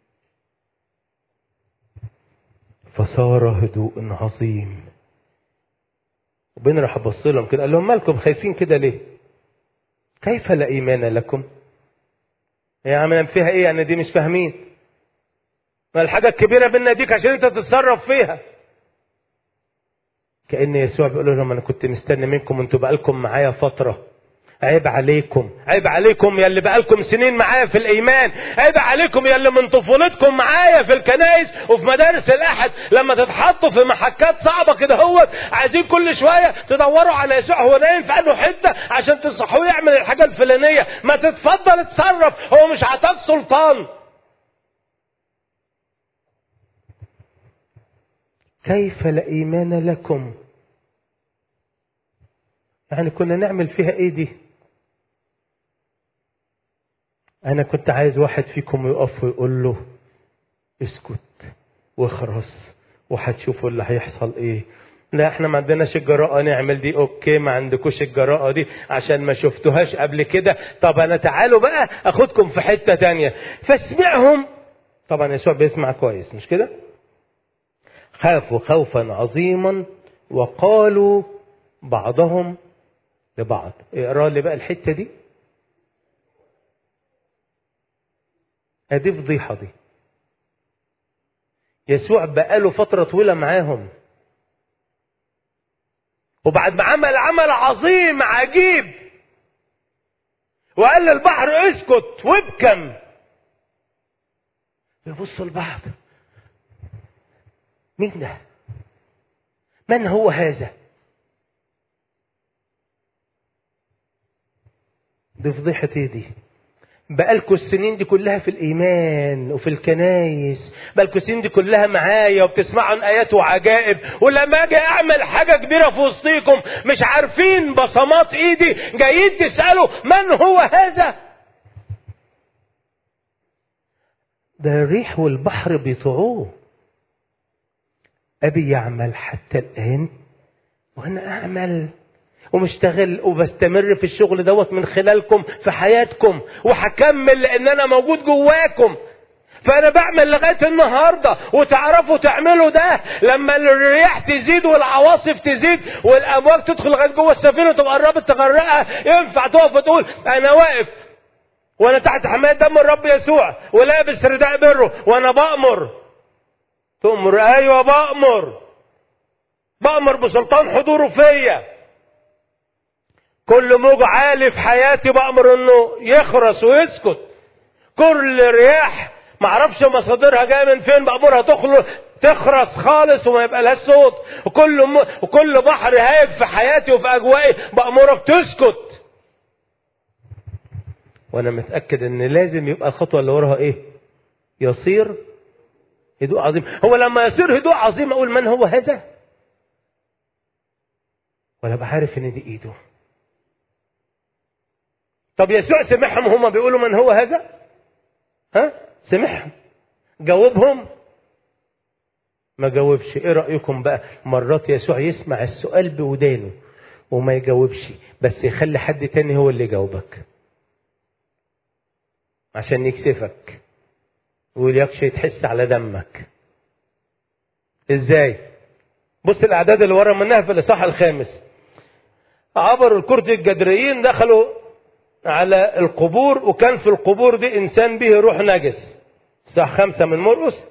فصار هدوء عظيم وبين راح بص لهم كده قال لهم مالكم خايفين كده ليه كيف لا ايمان لكم يا عم فيها ايه يعني دي مش فاهمين ما الحاجه الكبيره بينا ديك عشان انت تتصرف فيها كان يسوع بيقول لهم انا كنت مستني منكم انتوا بقالكم معايا فتره عيب عليكم عيب عليكم يا اللي بقالكم سنين معايا في الايمان عيب عليكم يا اللي من طفولتكم معايا في الكنائس وفي مدارس الاحد لما تتحطوا في محكات صعبه كده هوت عايزين كل شويه تدوروا على يسوع هو نايم في انه حته عشان تصحوه يعمل الحاجه الفلانيه ما تتفضل اتصرف هو مش عطاك سلطان كيف لا ايمان لكم يعني كنا نعمل فيها ايه دي انا كنت عايز واحد فيكم يقف ويقول له اسكت واخرس وهتشوفوا اللي هيحصل ايه لا احنا ما عندناش الجراءة نعمل دي اوكي ما عندكوش الجراءة دي عشان ما شفتوهاش قبل كده طب انا تعالوا بقى اخدكم في حتة تانية فاسمعهم طبعا يسوع بيسمع كويس مش كده خافوا خوفا عظيما وقالوا بعضهم لبعض اقرا لي بقى الحته دي ادي فضيحه دي يسوع بقاله فتره طويله معاهم وبعد ما عمل عمل عظيم عجيب وقال للبحر اسكت وابكم يبصوا لبعض مين ده من هو هذا دي فضيحة ايه دي بقالكوا السنين دي كلها في الإيمان وفي الكنايس بقالكوا السنين دي كلها معايا وبتسمعوا عن آيات وعجائب ولما أجي أعمل حاجة كبيرة في وسطيكم مش عارفين بصمات إيدي جايين تسألوا من هو هذا ده الريح والبحر بيطوعوه أبي يعمل حتى الآن وأنا أعمل ومشتغل وبستمر في الشغل دوت من خلالكم في حياتكم وهكمل لان انا موجود جواكم فانا بعمل لغايه النهارده وتعرفوا تعملوا ده لما الرياح تزيد والعواصف تزيد والامواج تدخل لغايه جوه السفينه وتبقى قربت تغرقها ينفع تقف وتقول انا واقف وانا تحت حمايه دم الرب يسوع ولابس رداء بره وانا بامر تؤمر ايوه بامر بامر بسلطان حضوره فيا كل موج عالي في حياتي بأمر انه يخرس ويسكت كل رياح معرفش مصادرها جايه من فين بأمرها تخلو تخرس خالص وما يبقى لها صوت وكل م... وكل بحر هايب في حياتي وفي اجوائي بأمرك تسكت وانا متاكد ان لازم يبقى الخطوه اللي وراها ايه يصير هدوء عظيم هو لما يصير هدوء عظيم اقول من هو هذا ولا بعرف ان دي ايده طب يسوع سمعهم هما بيقولوا من هو هذا ها سمعهم جاوبهم ما جاوبش ايه رايكم بقى مرات يسوع يسمع السؤال بودانه وما يجاوبش بس يخلي حد تاني هو اللي يجاوبك عشان يكسفك ويقولكش تحس على دمك ازاي بص الاعداد اللي ورا منها في الاصحاح الخامس عبروا الكرة الجدريين دخلوا على القبور وكان في القبور دي انسان به روح نجس صح خمسة من مرقس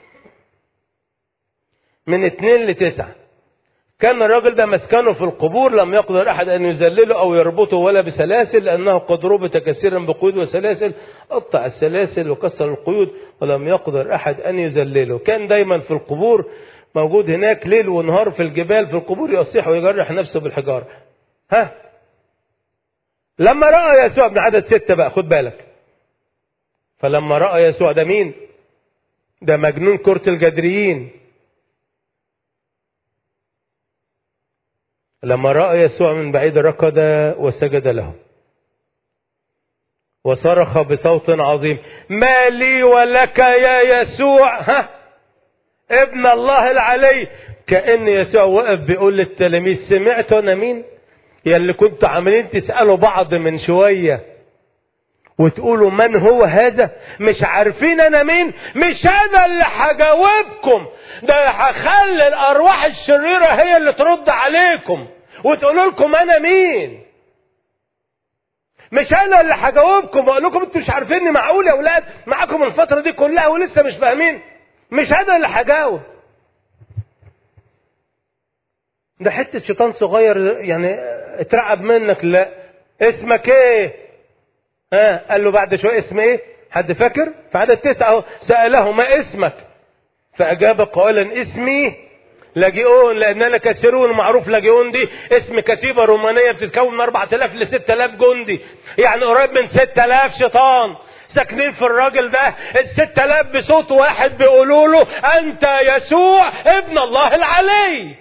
من اتنين لتسعة كان الراجل ده مسكنه في القبور لم يقدر احد ان يذلله او يربطه ولا بسلاسل لانه قد ربط كثيرا بقيود وسلاسل قطع السلاسل وكسر القيود ولم يقدر احد ان يذلله كان دايما في القبور موجود هناك ليل ونهار في الجبال في القبور يصيح ويجرح نفسه بالحجاره ها لما راى يسوع ابن عدد ستة بقى خد بالك فلما راى يسوع ده مين ده مجنون كرة الجدريين لما راى يسوع من بعيد ركض وسجد له وصرخ بصوت عظيم ما لي ولك يا يسوع ها ابن الله العلي كأن يسوع وقف بيقول للتلاميذ سمعتوا انا مين يا اللي كنتوا عاملين تسألوا بعض من شوية وتقولوا من هو هذا مش عارفين انا مين مش انا اللي هجاوبكم ده هخلي الارواح الشريرة هي اللي ترد عليكم وتقولوا لكم انا مين مش انا اللي هجاوبكم واقول لكم انتوا مش عارفيني معقول يا اولاد معاكم الفترة دي كلها ولسه مش فاهمين مش انا اللي هجاوب ده حتة شيطان صغير يعني اترعب منك لا اسمك ايه ها قال له بعد شوية اسم ايه حد فاكر في عدد تسعة سأله ما اسمك فأجاب قائلا اسمي لاجئون لأننا كثيرون معروف لاجئون دي اسم كتيبة رومانية بتتكون من 4000 ل 6000 جندي يعني قريب من 6000 شيطان ساكنين في الراجل ده ال 6000 بصوت واحد بيقولوا له أنت يسوع ابن الله العلي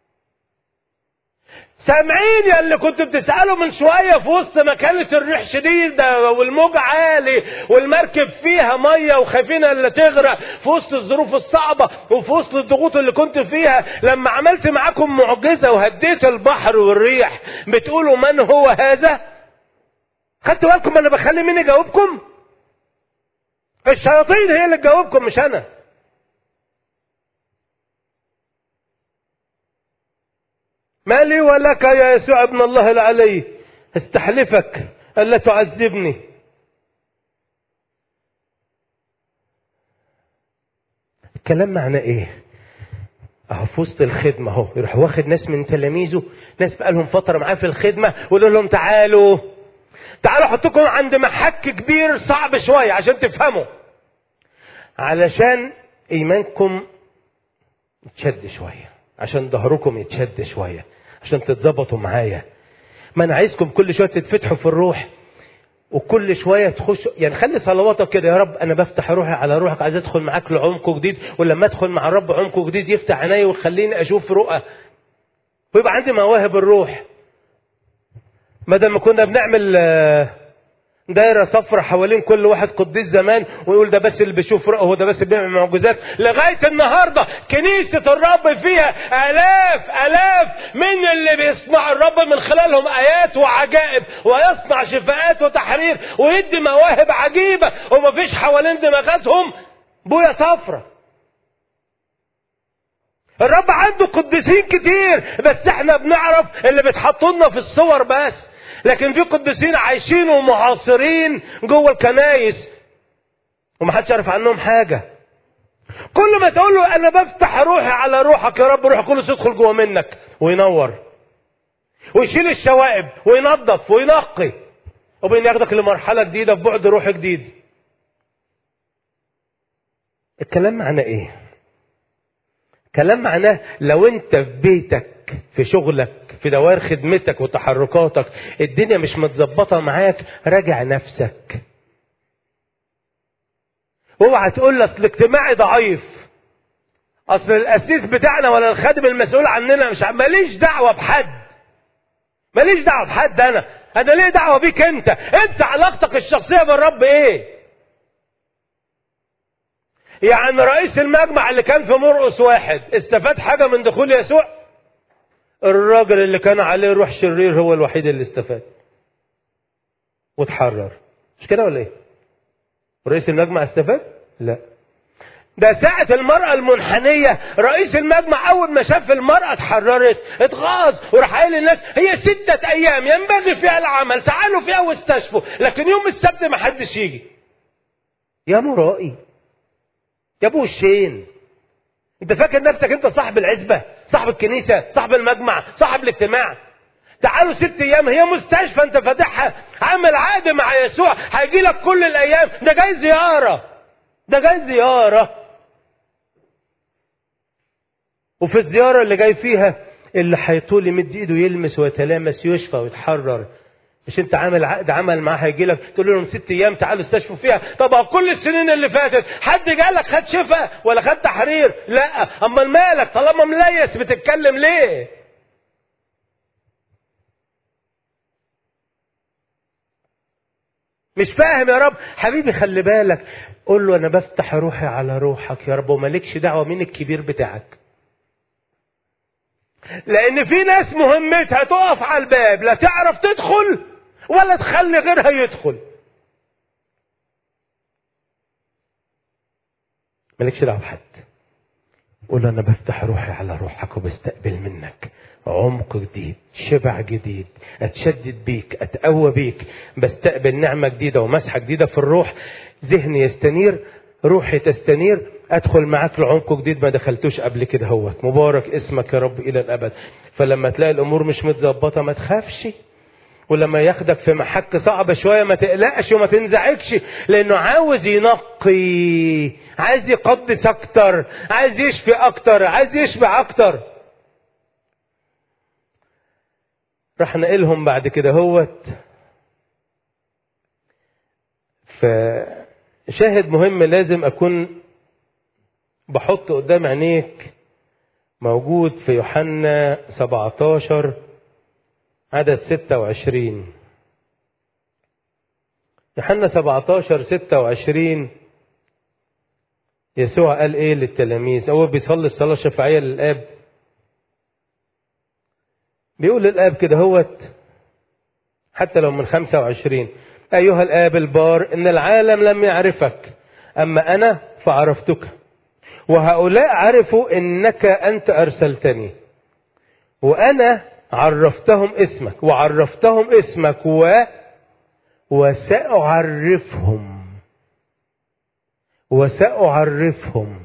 سامعين يا اللي كنت بتسأله من شوية في وسط ما كانت الريح شديدة والموج عالي والمركب فيها مية وخايفين اللي تغرق في وسط الظروف الصعبة وفي وسط الضغوط اللي كنت فيها لما عملت معاكم معجزة وهديت البحر والريح بتقولوا من هو هذا خدتوا بالكم انا بخلي مين يجاوبكم الشياطين هي اللي تجاوبكم مش انا ما لي ولك يا يسوع ابن الله العلي استحلفك ألا تعذبني الكلام معناه ايه اهو في وسط الخدمة اهو يروح واخد ناس من تلاميذه ناس بقالهم فترة معاه في الخدمة ويقول لهم تعالوا تعالوا احطكم عند محك كبير صعب شوية عشان تفهموا علشان ايمانكم يتشد شوية عشان ظهركم يتشد شوية عشان تتظبطوا معايا ما انا عايزكم كل شوية تتفتحوا في الروح وكل شوية تخش يعني خلي صلواتك كده يا رب أنا بفتح روحي على روحك عايز أدخل معاك لعمق جديد ولما أدخل مع الرب عمق جديد يفتح عيني ويخليني أشوف رؤى ويبقى عندي مواهب الروح ما دام كنا بنعمل دايرة صفرة حوالين كل واحد قديس زمان ويقول ده بس اللي بيشوف رؤى هو ده بس اللي بيعمل معجزات لغاية النهاردة كنيسة الرب فيها آلاف آلاف من اللي بيصنع الرب من خلالهم آيات وعجائب ويصنع شفاءات وتحرير ويدي مواهب عجيبة ومفيش حوالين دماغاتهم بويا صفرة الرب عنده قديسين كتير بس احنا بنعرف اللي بيتحطوا لنا في الصور بس لكن في قديسين عايشين ومعاصرين جوه الكنايس ومحدش يعرف عنهم حاجه كل ما تقول له انا بفتح روحي على روحك يا رب روح القدس يدخل جوه منك وينور ويشيل الشوائب وينظف وينقي وبين ياخدك لمرحله جديده في بعد روح جديد الكلام معناه ايه كلام معناه لو انت في بيتك في شغلك في دوائر خدمتك وتحركاتك الدنيا مش متظبطه معاك راجع نفسك اوعى تقول لي اصل اجتماعي ضعيف اصل الاسيس بتاعنا ولا الخادم المسؤول عننا مش ماليش دعوه بحد ماليش دعوه بحد انا انا ليه دعوه بيك انت انت علاقتك الشخصيه بالرب ايه يعني رئيس المجمع اللي كان في مرقس واحد استفاد حاجه من دخول يسوع الراجل اللي كان عليه روح شرير هو الوحيد اللي استفاد وتحرر مش كده ولا ايه رئيس المجمع استفاد لا ده ساعة المرأة المنحنية رئيس المجمع أول ما شاف المرأة اتحررت اتغاظ وراح قايل للناس هي ستة أيام ينبغي فيها العمل تعالوا فيها واستشفوا لكن يوم السبت ما حدش يجي يا مرائي يا ابو الشين انت فاكر نفسك انت صاحب العزبه صاحب الكنيسه صاحب المجمع صاحب الاجتماع تعالوا ست ايام هي مستشفى انت فاتحها عامل عقد مع يسوع هيجي لك كل الايام ده جاي زياره ده جاي زياره وفي الزياره اللي جاي فيها اللي هيطول يمد ايده يلمس ويتلامس يشفى ويتحرر مش انت عامل عقد عمل معاه هيجي لك تقول لهم ست ايام تعالوا استشفوا فيها طب كل السنين اللي فاتت حد جالك خد شفاء ولا خد تحرير لا اما مالك طالما مليس بتتكلم ليه مش فاهم يا رب حبيبي خلي بالك قول له انا بفتح روحي على روحك يا رب ومالكش دعوه مين الكبير بتاعك لان في ناس مهمتها تقف على الباب لا تعرف تدخل ولا تخلي غيرها يدخل مالكش دعوه بحد قول انا بفتح روحي على روحك وبستقبل منك عمق جديد شبع جديد اتشدد بيك اتقوى بيك بستقبل نعمه جديده ومسحه جديده في الروح ذهني يستنير روحي تستنير ادخل معاك لعمق جديد ما دخلتوش قبل كده هوت مبارك اسمك يا رب الى الابد فلما تلاقي الامور مش متظبطه ما تخافش ولما ياخدك في محك صعبة شوية ما تقلقش وما تنزعجش لأنه عاوز ينقي عايز يقدس أكتر عايز يشفي أكتر عايز يشبع أكتر راح نقلهم بعد كده هوت فشاهد مهم لازم أكون بحط قدام عينيك موجود في يوحنا 17 عدد 26 يوحنا 17 26 يسوع قال ايه للتلاميذ هو بيصلي الصلاه الشفاعيه للاب بيقول للاب كده هوت حتى لو من 25 ايها الاب البار ان العالم لم يعرفك اما انا فعرفتك وهؤلاء عرفوا انك انت ارسلتني وانا عرفتهم اسمك وعرفتهم اسمك و وسأعرفهم وسأعرفهم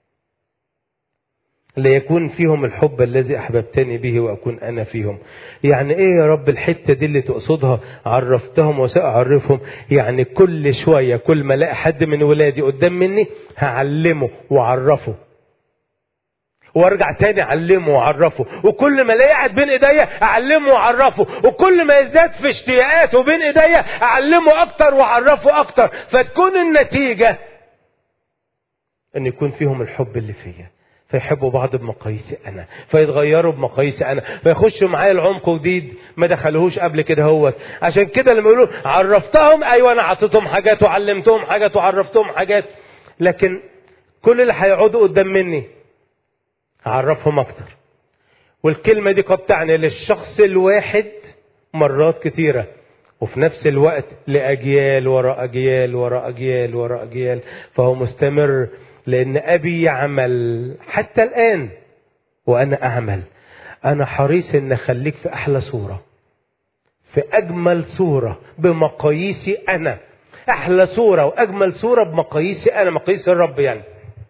ليكون فيهم الحب الذي أحببتني به وأكون أنا فيهم يعني إيه يا رب الحتة دي اللي تقصدها عرفتهم وسأعرفهم يعني كل شوية كل ما الاقي حد من ولادي قدام مني هعلمه وأعرفه وارجع تاني اعلمه واعرفه وكل ما الاقي قاعد بين ايديا اعلمه واعرفه وكل ما يزداد في اشتياقاته بين ايديا اعلمه اكتر واعرفه اكتر فتكون النتيجه ان يكون فيهم الحب اللي فيا فيحبوا بعض بمقاييسي انا فيتغيروا بمقاييسي انا فيخشوا معايا العمق جديد ما دخلوهوش قبل كده هوت عشان كده لما يقولوا عرفتهم ايوه انا عطيتهم حاجات وعلمتهم حاجات وعرفتهم حاجات لكن كل اللي هيقعدوا قدام مني هعرفهم اكتر والكلمه دي قد تعني للشخص الواحد مرات كتيره وفي نفس الوقت لاجيال وراء اجيال وراء اجيال وراء اجيال فهو مستمر لان ابي يعمل حتى الان وانا اعمل انا حريص ان اخليك في احلى صوره في اجمل صوره بمقاييسي انا احلى صوره واجمل صوره بمقاييسي انا مقاييس الرب يعني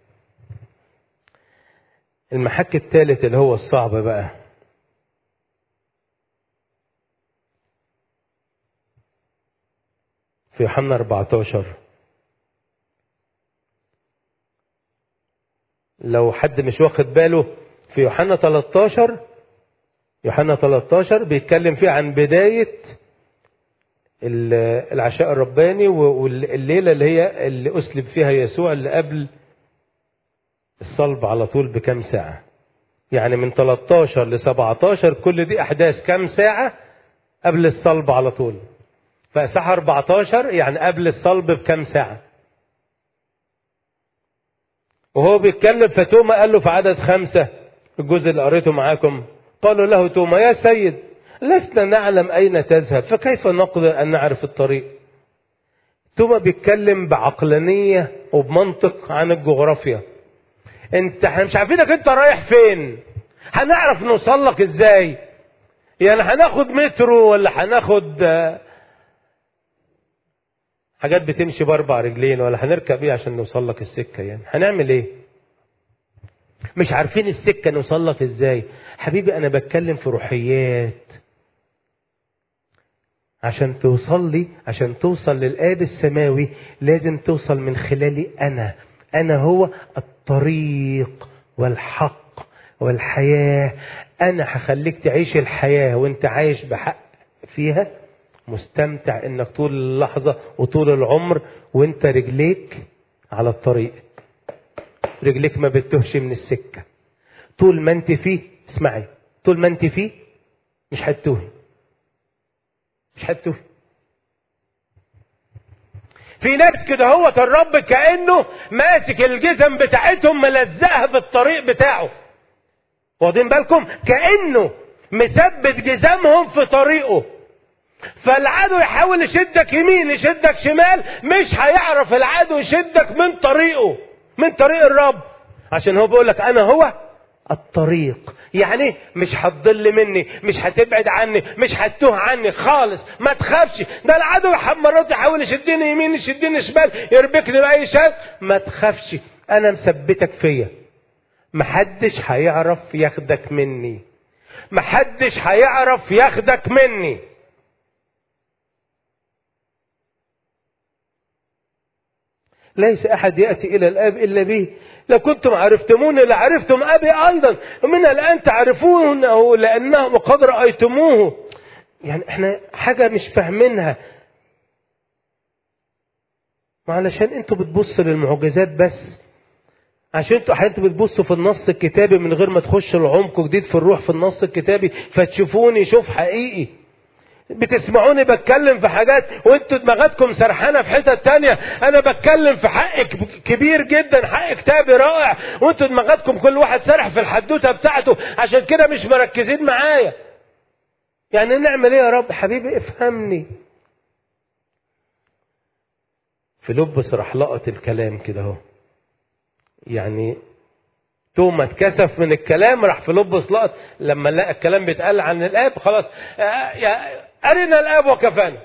المحك الثالث اللي هو الصعب بقى في يوحنا 14 لو حد مش واخد باله في يوحنا 13 يوحنا 13 بيتكلم فيه عن بداية العشاء الرباني والليلة اللي هي اللي أسلب فيها يسوع اللي قبل الصلب على طول بكم ساعة يعني من 13 ل 17 كل دي أحداث كم ساعة قبل الصلب على طول فإصحاح 14 يعني قبل الصلب بكم ساعة وهو بيتكلم فتوما قال له في عدد خمسة الجزء اللي قريته معاكم قالوا له توما يا سيد لسنا نعلم أين تذهب فكيف نقدر أن نعرف الطريق توما بيتكلم بعقلانية وبمنطق عن الجغرافيا انت احنا مش عارفينك انت رايح فين هنعرف نوصل لك ازاي يعني هناخد مترو ولا هناخد حاجات بتمشي باربع رجلين ولا هنركب ايه عشان نوصل لك السكه يعني هنعمل ايه مش عارفين السكه نوصل لك ازاي حبيبي انا بتكلم في روحيات عشان توصل لي عشان توصل للآب السماوي لازم توصل من خلالي أنا أنا هو الطريق والحق والحياة أنا هخليك تعيش الحياة وأنت عايش بحق فيها مستمتع إنك طول اللحظة وطول العمر وأنت رجليك على الطريق رجليك ما بتهش من السكة طول ما أنت فيه اسمعي طول ما أنت فيه مش هتتوهي مش هتتوهي في ناس كده هو الرب كأنه ماسك الجزم بتاعتهم ملزقها في الطريق بتاعه واخدين بالكم كأنه مثبت جزمهم في طريقه فالعدو يحاول يشدك يمين يشدك شمال مش هيعرف العدو يشدك من طريقه من طريق الرب عشان هو بيقول لك انا هو الطريق يعني مش هتضل مني مش هتبعد عني مش هتوه عني خالص ما تخافش ده العدو مرات يحاول يشدني يمين يشدني شمال يربكني باي شيء ما تخافش انا مثبتك فيا محدش هيعرف ياخدك مني محدش هيعرف ياخدك مني ليس احد ياتي الى الاب الا به لو كنتم عرفتموني لعرفتم ابي ايضا ومن الان تعرفونه لانه قد رايتموه يعني احنا حاجه مش فاهمينها علشان انتوا بتبصوا للمعجزات بس عشان انتوا انتوا بتبصوا في النص الكتابي من غير ما تخشوا العمق جديد في الروح في النص الكتابي فتشوفوني شوف حقيقي بتسمعوني بتكلم في حاجات وانتوا دماغاتكم سرحانه في حتت تانية انا بتكلم في حق كبير جدا حق كتابي رائع وانتوا دماغاتكم كل واحد سرح في الحدوته بتاعته عشان كده مش مركزين معايا يعني نعمل ايه يا رب حبيبي افهمني في لب صرحلقة الكلام كده اهو يعني توما اتكسف من الكلام راح في لب صلات لما لقى الكلام بيتقال عن الاب خلاص آه، يا ارنا الاب وكفانا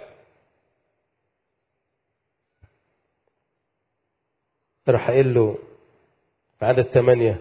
راح قايل له في عدد ثمانية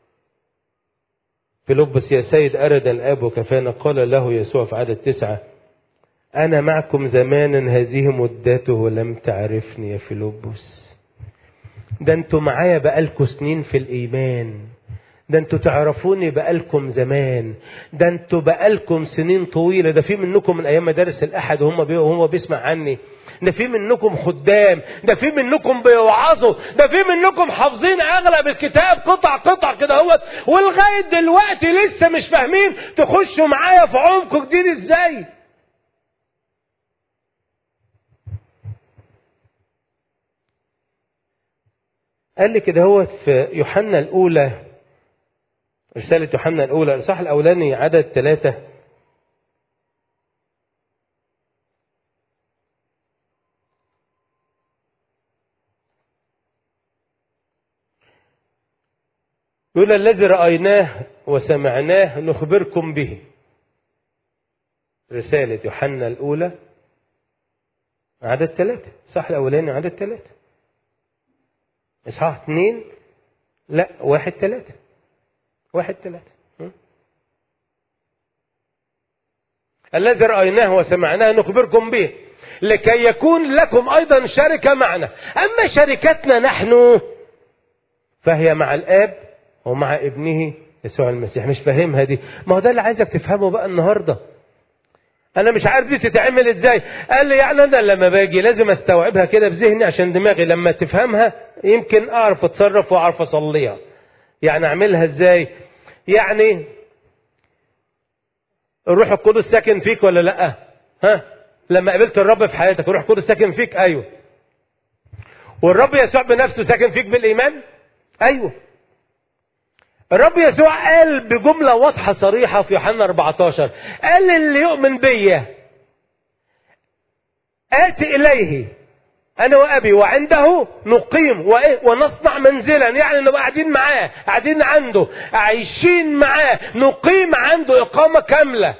فيلبس يا سيد أرد الآب وكفانا قال له يسوع في عدد تسعة أنا معكم زمانا هذه مدته ولم تعرفني يا فيلبس ده انتوا معايا بقالكوا سنين في الإيمان ده انتوا تعرفوني بقالكم زمان ده انتوا بقالكم سنين طويلة ده في منكم من أيام مدارس الأحد وهم بي وهم بيسمع عني ده في منكم خدام ده في منكم بيوعظوا ده في منكم حافظين اغلب الكتاب قطع قطع كده اهوت ولغايه دلوقتي لسه مش فاهمين تخشوا معايا في عمق جديد ازاي قال لي كده هو في يوحنا الاولى رساله يوحنا الاولى الاصحاح الاولاني عدد ثلاثه يقول الذي رأيناه وسمعناه نخبركم به رسالة يوحنا الأولى عدد ثلاثة صح الأولاني عدد ثلاثة إصحاح اثنين لا واحد ثلاثة واحد ثلاثة م? الذي رأيناه وسمعناه نخبركم به لكي يكون لكم أيضا شركة معنا أما شركتنا نحن فهي مع الآب ومع ابنه يسوع المسيح مش فاهمها دي ما هو ده اللي عايزك تفهمه بقى النهارده انا مش عارف دي تتعمل ازاي قال لي يعني انا لما باجي لازم استوعبها كده في ذهني عشان دماغي لما تفهمها يمكن اعرف اتصرف واعرف اصليها يعني اعملها ازاي يعني الروح القدس ساكن فيك ولا لا ها لما قابلت الرب في حياتك الروح القدس ساكن فيك ايوه والرب يسوع بنفسه ساكن فيك بالايمان ايوه الرب يسوع قال بجملة واضحة صريحة في يوحنا 14 قال اللي يؤمن بيا آتي إليه أنا وأبي وعنده نقيم ونصنع منزلا يعني نبقى قاعدين معاه قاعدين عنده عايشين معاه نقيم عنده إقامة كاملة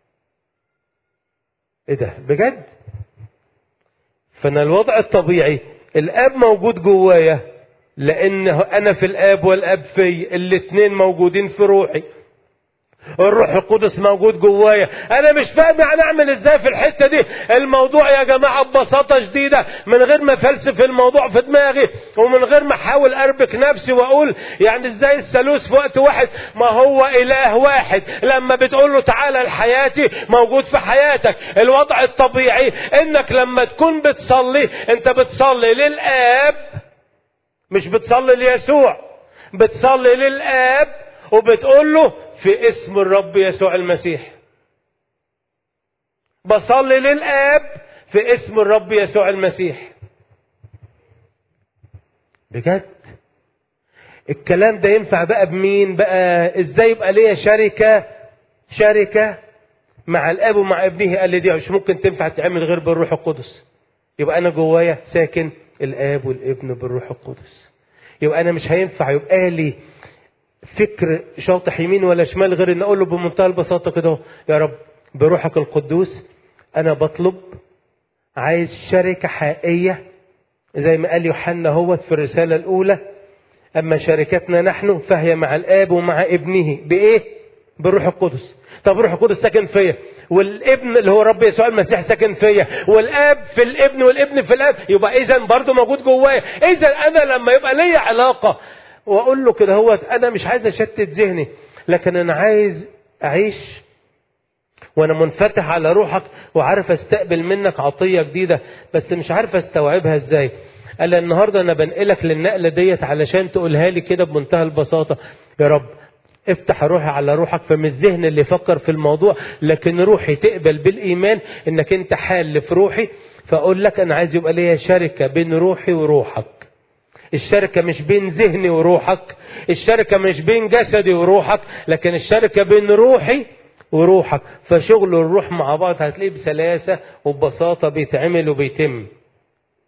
إيه ده بجد فأنا الوضع الطبيعي الآب موجود جوايا لان انا في الاب والاب في الاثنين موجودين في روحي الروح القدس موجود جوايا انا مش فاهم يعني اعمل ازاي في الحته دي الموضوع يا جماعه ببساطه شديده من غير ما فلسف الموضوع في دماغي ومن غير ما احاول اربك نفسي واقول يعني ازاي الثالوث في وقت واحد ما هو اله واحد لما بتقول له تعالى لحياتي موجود في حياتك الوضع الطبيعي انك لما تكون بتصلي انت بتصلي للاب مش بتصلي ليسوع بتصلي للآب وبتقول له في اسم الرب يسوع المسيح بصلي للآب في اسم الرب يسوع المسيح بجد الكلام ده ينفع بقى بمين بقى ازاي يبقى ليا شركة شركة مع الاب ومع ابنه قال لي دي مش ممكن تنفع تعمل غير بالروح القدس يبقى انا جوايا ساكن الاب والابن بالروح القدس يبقى انا مش هينفع يبقى لي فكر شاطح يمين ولا شمال غير ان اقول له بمنتهى البساطه كده يا رب بروحك القدوس انا بطلب عايز شركه حقيقيه زي ما قال يوحنا هو في الرساله الاولى اما شركتنا نحن فهي مع الاب ومع ابنه بايه بالروح القدس طب الروح القدس ساكن فيا والابن اللي هو رب يسوع المسيح ساكن فيا والاب في الابن والابن في الاب يبقى اذا برضه موجود جوايا اذا انا لما يبقى ليا علاقه واقول له كده هو انا مش عايز اشتت ذهني لكن انا عايز اعيش وانا منفتح على روحك وعارف استقبل منك عطيه جديده بس مش عارف استوعبها ازاي قال النهارده انا بنقلك للنقله ديت علشان تقولها لي كده بمنتهى البساطه يا رب افتح روحي على روحك فمش الذهن اللي يفكر في الموضوع لكن روحي تقبل بالايمان انك انت حال في روحي فاقول لك انا عايز يبقى ليا شركه بين روحي وروحك الشركة مش بين ذهني وروحك الشركة مش بين جسدي وروحك لكن الشركة بين روحي وروحك فشغل الروح مع بعض هتلاقيه بسلاسة وببساطة بيتعمل وبيتم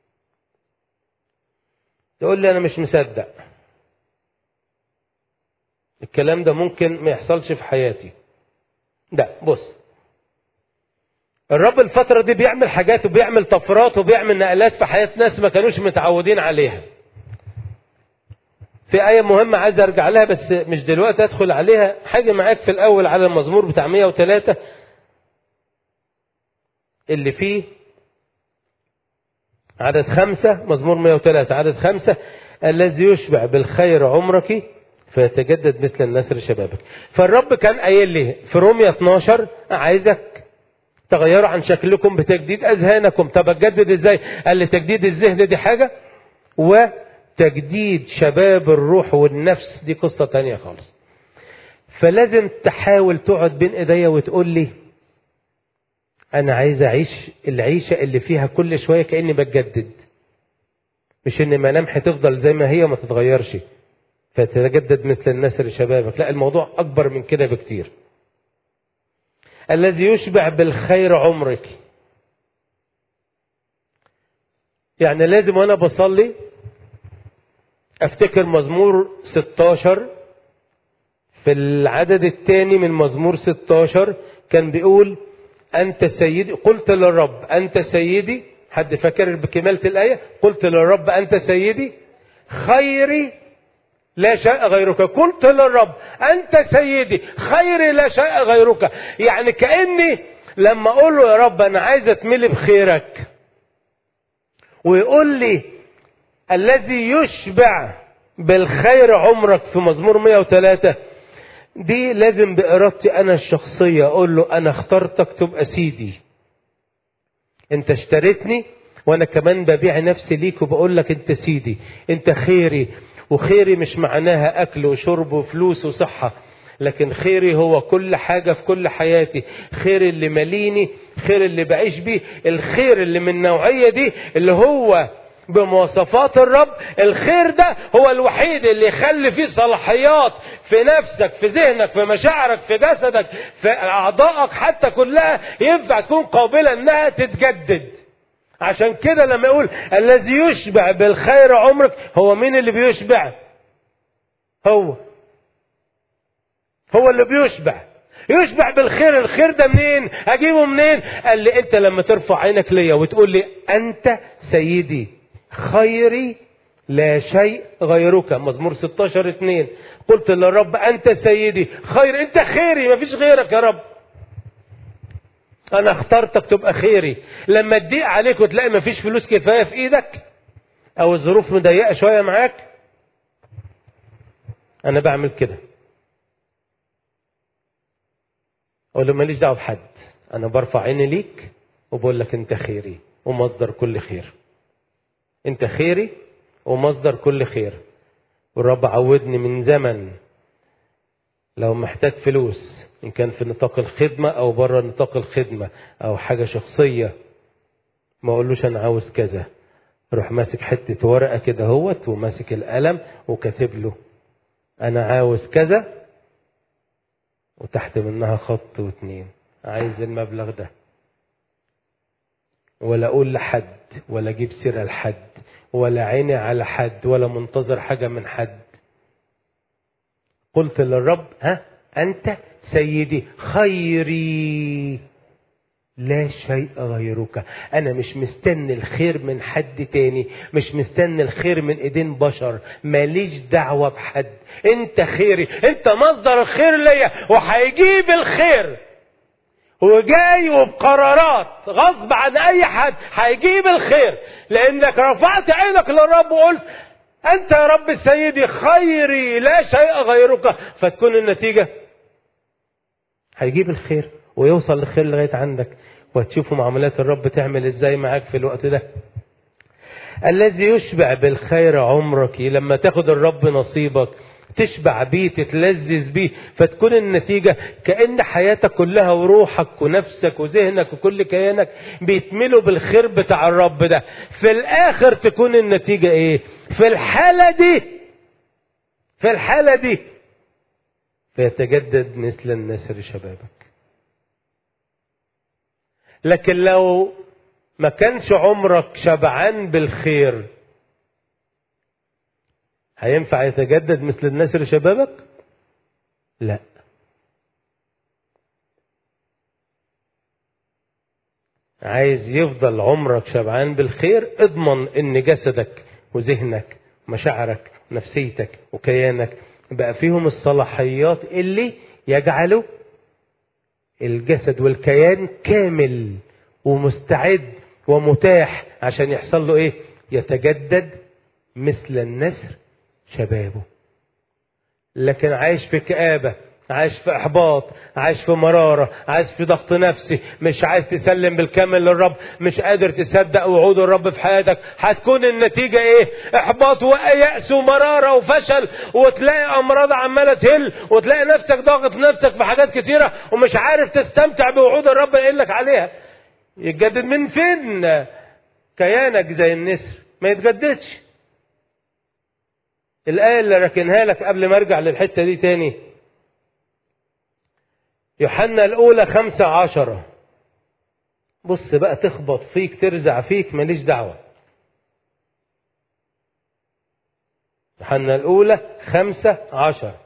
تقول لي أنا مش مصدق الكلام ده ممكن ما يحصلش في حياتي ده بص الرب الفترة دي بيعمل حاجات وبيعمل طفرات وبيعمل نقلات في حياة ناس ما كانوش متعودين عليها في آية مهمة عايز أرجع لها بس مش دلوقتي أدخل عليها حاجة معاك في الأول على المزمور بتاع 103 اللي فيه عدد خمسة مزمور 103 عدد خمسة الذي يشبع بالخير عمرك فيتجدد مثل النسر شبابك فالرب كان قايل لي في رومية 12 عايزك تغيروا عن شكلكم بتجديد أذهانكم طب أتجدد إزاي قال لي تجديد الذهن دي حاجة وتجديد شباب الروح والنفس دي قصة تانية خالص فلازم تحاول تقعد بين ايديا وتقول لي انا عايز اعيش العيشه اللي فيها كل شويه كاني بتجدد مش ان ملامحي تفضل زي ما هي ما تتغيرش فتتجدد مثل النسر شبابك لا الموضوع اكبر من كده بكتير الذي يشبع بالخير عمرك يعني لازم وانا بصلي افتكر مزمور 16 في العدد الثاني من مزمور 16 كان بيقول أنت سيدي قلت للرب أنت سيدي حد فاكر بكمالة الآية قلت للرب أنت سيدي خيري لا شيء غيرك قلت للرب أنت سيدي خيري لا شيء غيرك يعني كأني لما أقول له يا رب أنا عايز أتملي بخيرك ويقول لي الذي يشبع بالخير عمرك في مزمور 103 دي لازم بإرادتي أنا الشخصية أقول له أنا اخترتك تبقى سيدي أنت اشتريتني وأنا كمان ببيع نفسي ليك وبقول لك أنت سيدي أنت خيري وخيري مش معناها أكل وشرب وفلوس وصحة لكن خيري هو كل حاجة في كل حياتي خير اللي ماليني خير اللي بعيش بيه الخير اللي من النوعية دي اللي هو بمواصفات الرب الخير ده هو الوحيد اللي يخلي فيه صلاحيات في نفسك في ذهنك في مشاعرك في جسدك في اعضائك حتى كلها ينفع تكون قابلة انها تتجدد عشان كده لما يقول الذي يشبع بالخير عمرك هو مين اللي بيشبع هو هو اللي بيشبع يشبع بالخير الخير ده منين اجيبه منين قال لي انت لما ترفع عينك ليا وتقول لي انت سيدي خيري لا شيء غيرك مزمور 16 2 قلت للرب انت سيدي خير انت خيري ما فيش غيرك يا رب انا اخترتك تبقى خيري لما تضيق عليك وتلاقي ما فيش فلوس كفايه في ايدك او الظروف مضيقه شويه معاك انا بعمل كده اقول له ماليش دعوه بحد انا برفع عيني ليك وبقول لك انت خيري ومصدر كل خير انت خيري ومصدر كل خير والرب عودني من زمن لو محتاج فلوس ان كان في نطاق الخدمة او بره نطاق الخدمة او حاجة شخصية ما اقولوش انا عاوز كذا روح ماسك حتة ورقة كده هوت وماسك القلم وكاتب له انا عاوز كذا وتحت منها خط واتنين عايز المبلغ ده ولا اقول لحد ولا اجيب سيره لحد ولا عيني على حد ولا منتظر حاجه من حد قلت للرب ها انت سيدي خيري لا شيء غيرك انا مش مستني الخير من حد تاني مش مستني الخير من ايدين بشر ماليش دعوه بحد انت خيري انت مصدر الخير ليا وهيجيب الخير وجاي وبقرارات غصب عن اي حد هيجيب الخير لانك رفعت عينك للرب وقلت انت يا رب سيدي خيري لا شيء غيرك فتكون النتيجه هيجيب الخير ويوصل الخير لغايه عندك وهتشوفوا معاملات الرب تعمل ازاي معاك في الوقت ده الذي يشبع بالخير عمرك لما تاخد الرب نصيبك تشبع بيه تتلذذ بيه فتكون النتيجة كأن حياتك كلها وروحك ونفسك وذهنك وكل كيانك بيتملوا بالخير بتاع الرب ده في الآخر تكون النتيجة ايه في الحالة دي في الحالة دي فيتجدد مثل النسر شبابك لكن لو ما كانش عمرك شبعان بالخير هينفع يتجدد مثل النسر شبابك لا عايز يفضل عمرك شبعان بالخير اضمن ان جسدك وذهنك ومشاعرك ونفسيتك وكيانك بقى فيهم الصلاحيات اللي يجعلوا الجسد والكيان كامل ومستعد ومتاح عشان يحصل له ايه يتجدد مثل النسر شبابه لكن عايش في كآبة عايش في إحباط عايش في مرارة عايش في ضغط نفسي مش عايز تسلم بالكامل للرب مش قادر تصدق وعود الرب في حياتك هتكون النتيجة ايه احباط ويأس ومرارة وفشل وتلاقي امراض عمالة تهل وتلاقي نفسك ضاغط نفسك في حاجات كتيرة ومش عارف تستمتع بوعود الرب اللي لك عليها يتجدد من فين كيانك زي النسر ما يتجددش الآية اللي راكنها لك قبل ما ارجع للحتة دي تاني يوحنا الأولى خمسة عشرة بص بقى تخبط فيك ترزع فيك ماليش دعوة يوحنا الأولى خمسة عشرة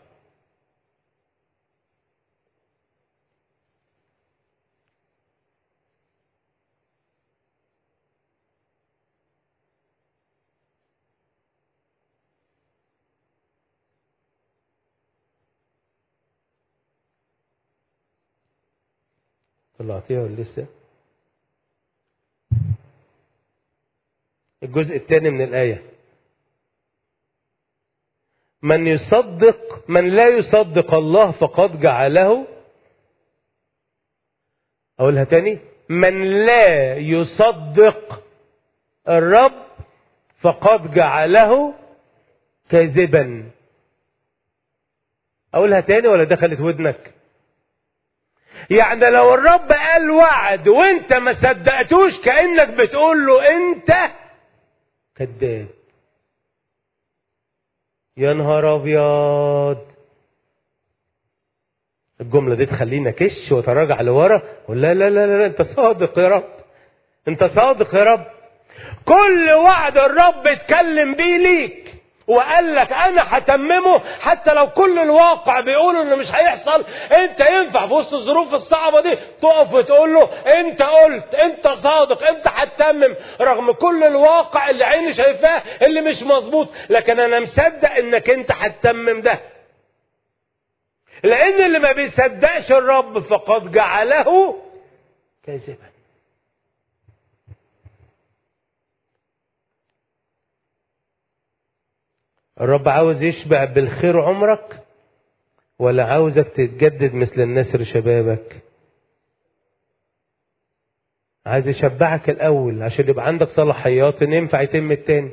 طلعتيها ولا لسه الجزء الثاني من الآية من يصدق من لا يصدق الله فقد جعله أقولها تاني من لا يصدق الرب فقد جعله كاذبا أقولها تاني ولا دخلت ودنك يعني لو الرب قال وعد وانت ما صدقتوش كانك بتقول له انت كذاب يا نهار ابيض الجمله دي تخلينا كش وتراجع لورا ولا لا لا لا, لا انت صادق يا رب انت صادق يا رب كل وعد الرب اتكلم بيه ليك وقال لك انا هتممه حتى لو كل الواقع بيقول انه مش هيحصل انت ينفع في وسط الظروف الصعبه دي تقف وتقول له انت قلت انت صادق انت هتتمم رغم كل الواقع اللي عيني شايفاه اللي مش مظبوط لكن انا مصدق انك انت هتتمم ده لان اللي ما بيصدقش الرب فقد جعله كاذبا الرب عاوز يشبع بالخير عمرك ولا عاوزك تتجدد مثل النسر شبابك عايز يشبعك الاول عشان يبقى عندك صلاحيات ان ينفع يتم التاني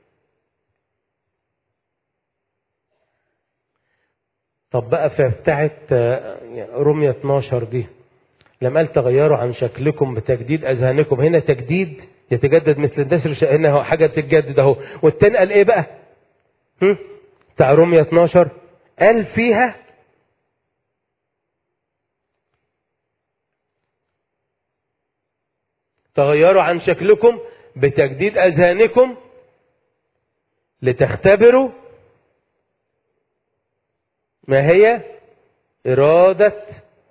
طب بقى في بتاعت رمية 12 دي لما قال تغيروا عن شكلكم بتجديد اذهانكم هنا تجديد يتجدد مثل النسر هنا حاجه بتتجدد اهو والتاني قال ايه بقى بتاع رومية 12 قال فيها تغيروا عن شكلكم بتجديد أذهانكم لتختبروا ما هي إرادة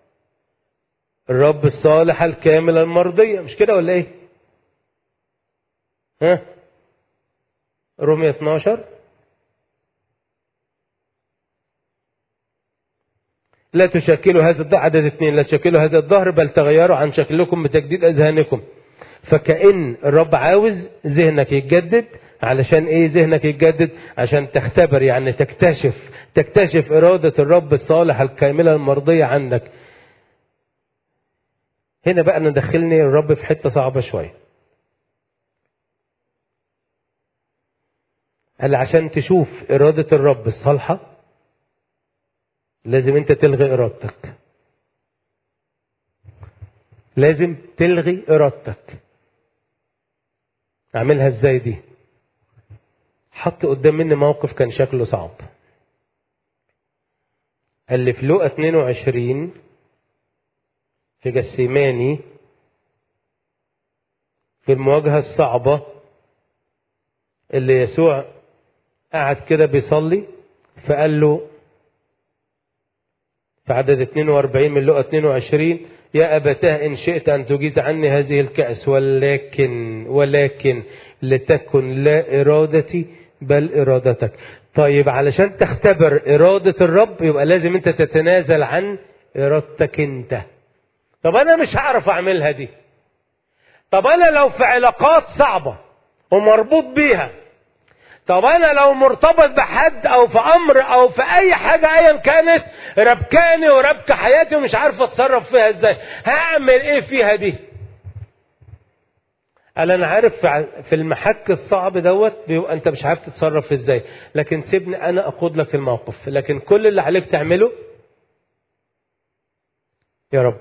الرب الصالحة الكاملة المرضية مش كده ولا إيه؟ ها؟ رومية 12 لا تشكلوا هذا الظهر عدد اثنين لا تشكلوا هذا الظهر بل تغيروا عن شكلكم بتجديد اذهانكم فكأن الرب عاوز ذهنك يتجدد علشان ايه ذهنك يتجدد عشان تختبر يعني تكتشف تكتشف إرادة الرب الصالحة الكاملة المرضية عنك هنا بقى ندخلني الرب في حتة صعبة شوية قال عشان تشوف إرادة الرب الصالحة لازم انت تلغي ارادتك لازم تلغي ارادتك اعملها ازاي دي حط قدام مني موقف كان شكله صعب قال لي في لقا 22 في جسيماني في المواجهة الصعبة اللي يسوع قعد كده بيصلي فقال له في عدد 42 من لقى 22 يا أبتاه إن شئت أن تجيز عني هذه الكأس ولكن ولكن لتكن لا إرادتي بل إرادتك طيب علشان تختبر إرادة الرب يبقى لازم أنت تتنازل عن إرادتك أنت طب أنا مش هعرف أعملها دي طب أنا لو في علاقات صعبة ومربوط بيها طب انا لو مرتبط بحد او في امر او في اي حاجه ايا كانت ربكاني وربك حياتي ومش عارف اتصرف فيها ازاي هعمل ايه فيها دي قال انا عارف في المحك الصعب دوت بيبقى انت مش عارف تتصرف ازاي لكن سيبني انا اقود لك الموقف لكن كل اللي عليك تعمله يا رب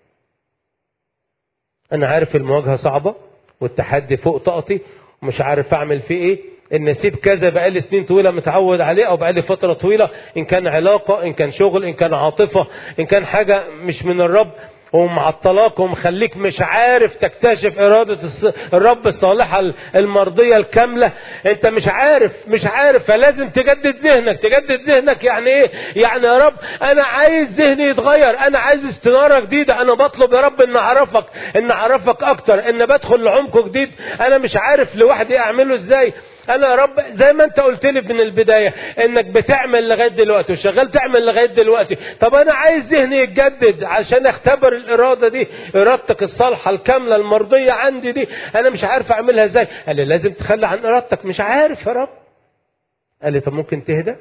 انا عارف المواجهه صعبه والتحدي فوق طاقتي ومش عارف اعمل فيه ايه ان اسيب كذا بقالي سنين طويله متعود عليه او بقالي فتره طويله ان كان علاقه ان كان شغل ان كان عاطفه ان كان حاجه مش من الرب ومعطلاك ومخليك مش عارف تكتشف إرادة الرب الصالحة المرضية الكاملة أنت مش عارف مش عارف فلازم تجدد ذهنك تجدد ذهنك يعني إيه يعني يا رب أنا عايز ذهني يتغير أنا عايز استنارة جديدة أنا بطلب يا رب إن أعرفك إن أعرفك أكتر إن بدخل لعمق جديد أنا مش عارف لوحدي أعمله إزاي انا يا رب زي ما انت قلت لي من البدايه انك بتعمل لغايه دلوقتي وشغال تعمل لغايه دلوقتي طب انا عايز ذهني يتجدد عشان اختبر الاراده دي ارادتك الصالحه الكامله المرضيه عندي دي انا مش عارف اعملها ازاي قال لي لازم تخلي عن ارادتك مش عارف يا رب قال لي طب ممكن تهدى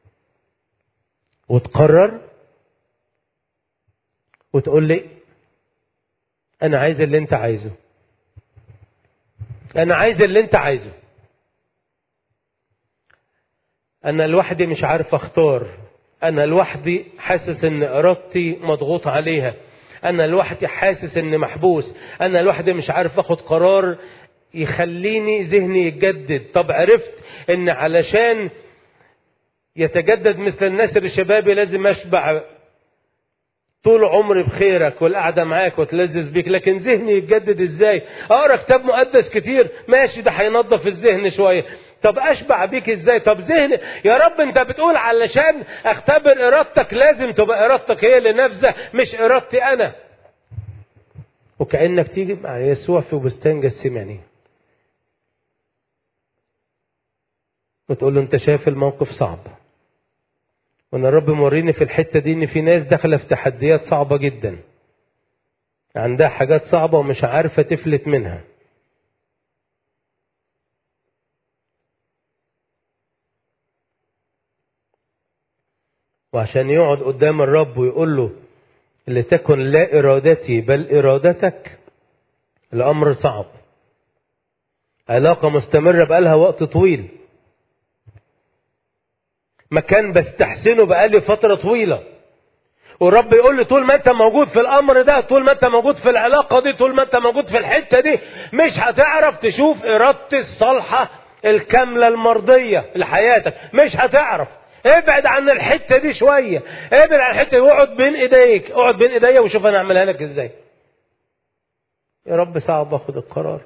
وتقرر وتقول لي انا عايز اللي انت عايزه انا عايز اللي انت عايزه أنا لوحدي مش عارف أختار أنا لوحدي حاسس إن إرادتي مضغوط عليها أنا لوحدي حاسس إني محبوس أنا لوحدي مش عارف أخد قرار يخليني ذهني يتجدد طب عرفت إن علشان يتجدد مثل النسر الشبابي لازم أشبع طول عمري بخيرك والقعده معاك وتلذذ بيك لكن ذهني يتجدد ازاي اقرا كتاب مقدس كتير ماشي ده هينظف الذهن شويه طب اشبع بيك ازاي طب ذهني يا رب انت بتقول علشان اختبر ارادتك لازم تبقى ارادتك هي اللي نافذه مش ارادتي انا وكانك تيجي مع يسوع في بستان جسيماني وتقول له انت شايف الموقف صعب وان الرب موريني في الحته دي ان في ناس داخله في تحديات صعبه جدا عندها حاجات صعبه ومش عارفه تفلت منها وعشان يقعد قدام الرب ويقول له لتكن لا ارادتي بل ارادتك الامر صعب علاقه مستمره بقالها وقت طويل مكان بستحسنه بقالي فترة طويلة والرب يقول لي طول ما انت موجود في الامر ده طول ما انت موجود في العلاقة دي طول ما انت موجود في الحتة دي مش هتعرف تشوف ارادتي الصالحة الكاملة المرضية لحياتك مش هتعرف ابعد عن الحتة دي شوية ابعد عن الحتة دي واقعد بين ايديك اقعد بين ايديا وشوف انا اعملها لك ازاي يا رب صعب اخد القرار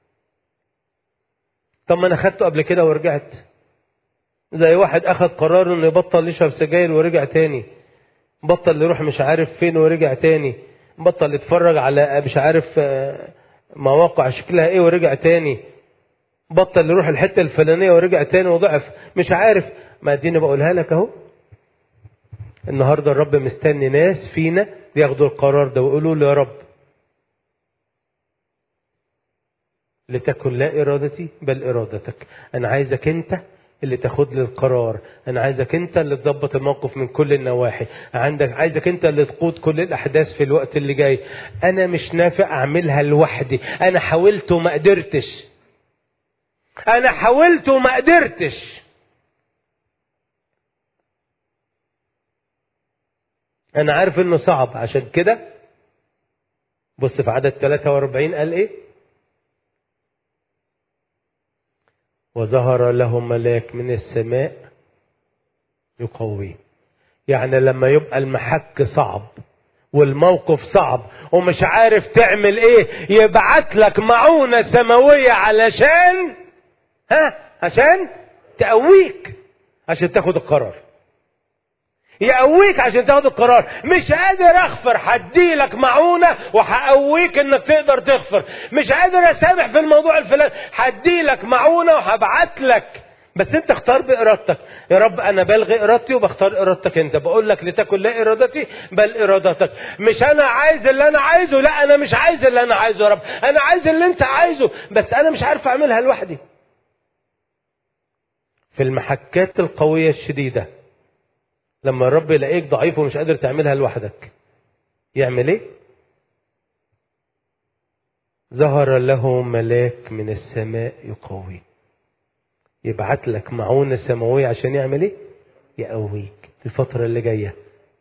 طب ما انا خدته قبل كده ورجعت زي واحد اخذ قرار انه يبطل يشرب سجاير ورجع تاني بطل يروح مش عارف فين ورجع تاني بطل يتفرج على مش عارف مواقع شكلها ايه ورجع تاني بطل يروح الحته الفلانيه ورجع تاني وضعف مش عارف ما دي انا بقولها لك اهو النهارده الرب مستني ناس فينا ياخدوا القرار ده ويقولوا له يا رب لتكن لا ارادتي بل ارادتك انا عايزك انت اللي تاخد لي القرار انا عايزك انت اللي تظبط الموقف من كل النواحي عندك عايزك انت اللي تقود كل الاحداث في الوقت اللي جاي انا مش نافع اعملها لوحدي انا حاولت وما قدرتش انا حاولت وما قدرتش انا عارف انه صعب عشان كده بص في عدد 43 قال ايه وظهر له ملاك من السماء يقويه يعني لما يبقى المحك صعب والموقف صعب ومش عارف تعمل ايه يبعت لك معونة سماوية علشان ها عشان تقويك عشان تاخد القرار يقويك عشان تاخد القرار مش قادر اغفر هديلك معونة وهقويك انك تقدر تغفر مش قادر اسامح في الموضوع الفلاني هديلك معونة وهبعت لك بس انت اختار بارادتك يا رب انا بلغي ارادتي وبختار ارادتك انت بقول لك لتكن لا ارادتي بل ارادتك مش انا عايز اللي انا عايزه لا انا مش عايز اللي انا عايزه يا رب انا عايز اللي انت عايزه بس انا مش عارف اعملها لوحدي في المحكات القوية الشديدة لما الرب يلاقيك ضعيف ومش قادر تعملها لوحدك يعمل ايه ظهر له ملاك من السماء يقويه يبعت لك معونة سماوية عشان يعمل ايه يقويك الفترة اللي جاية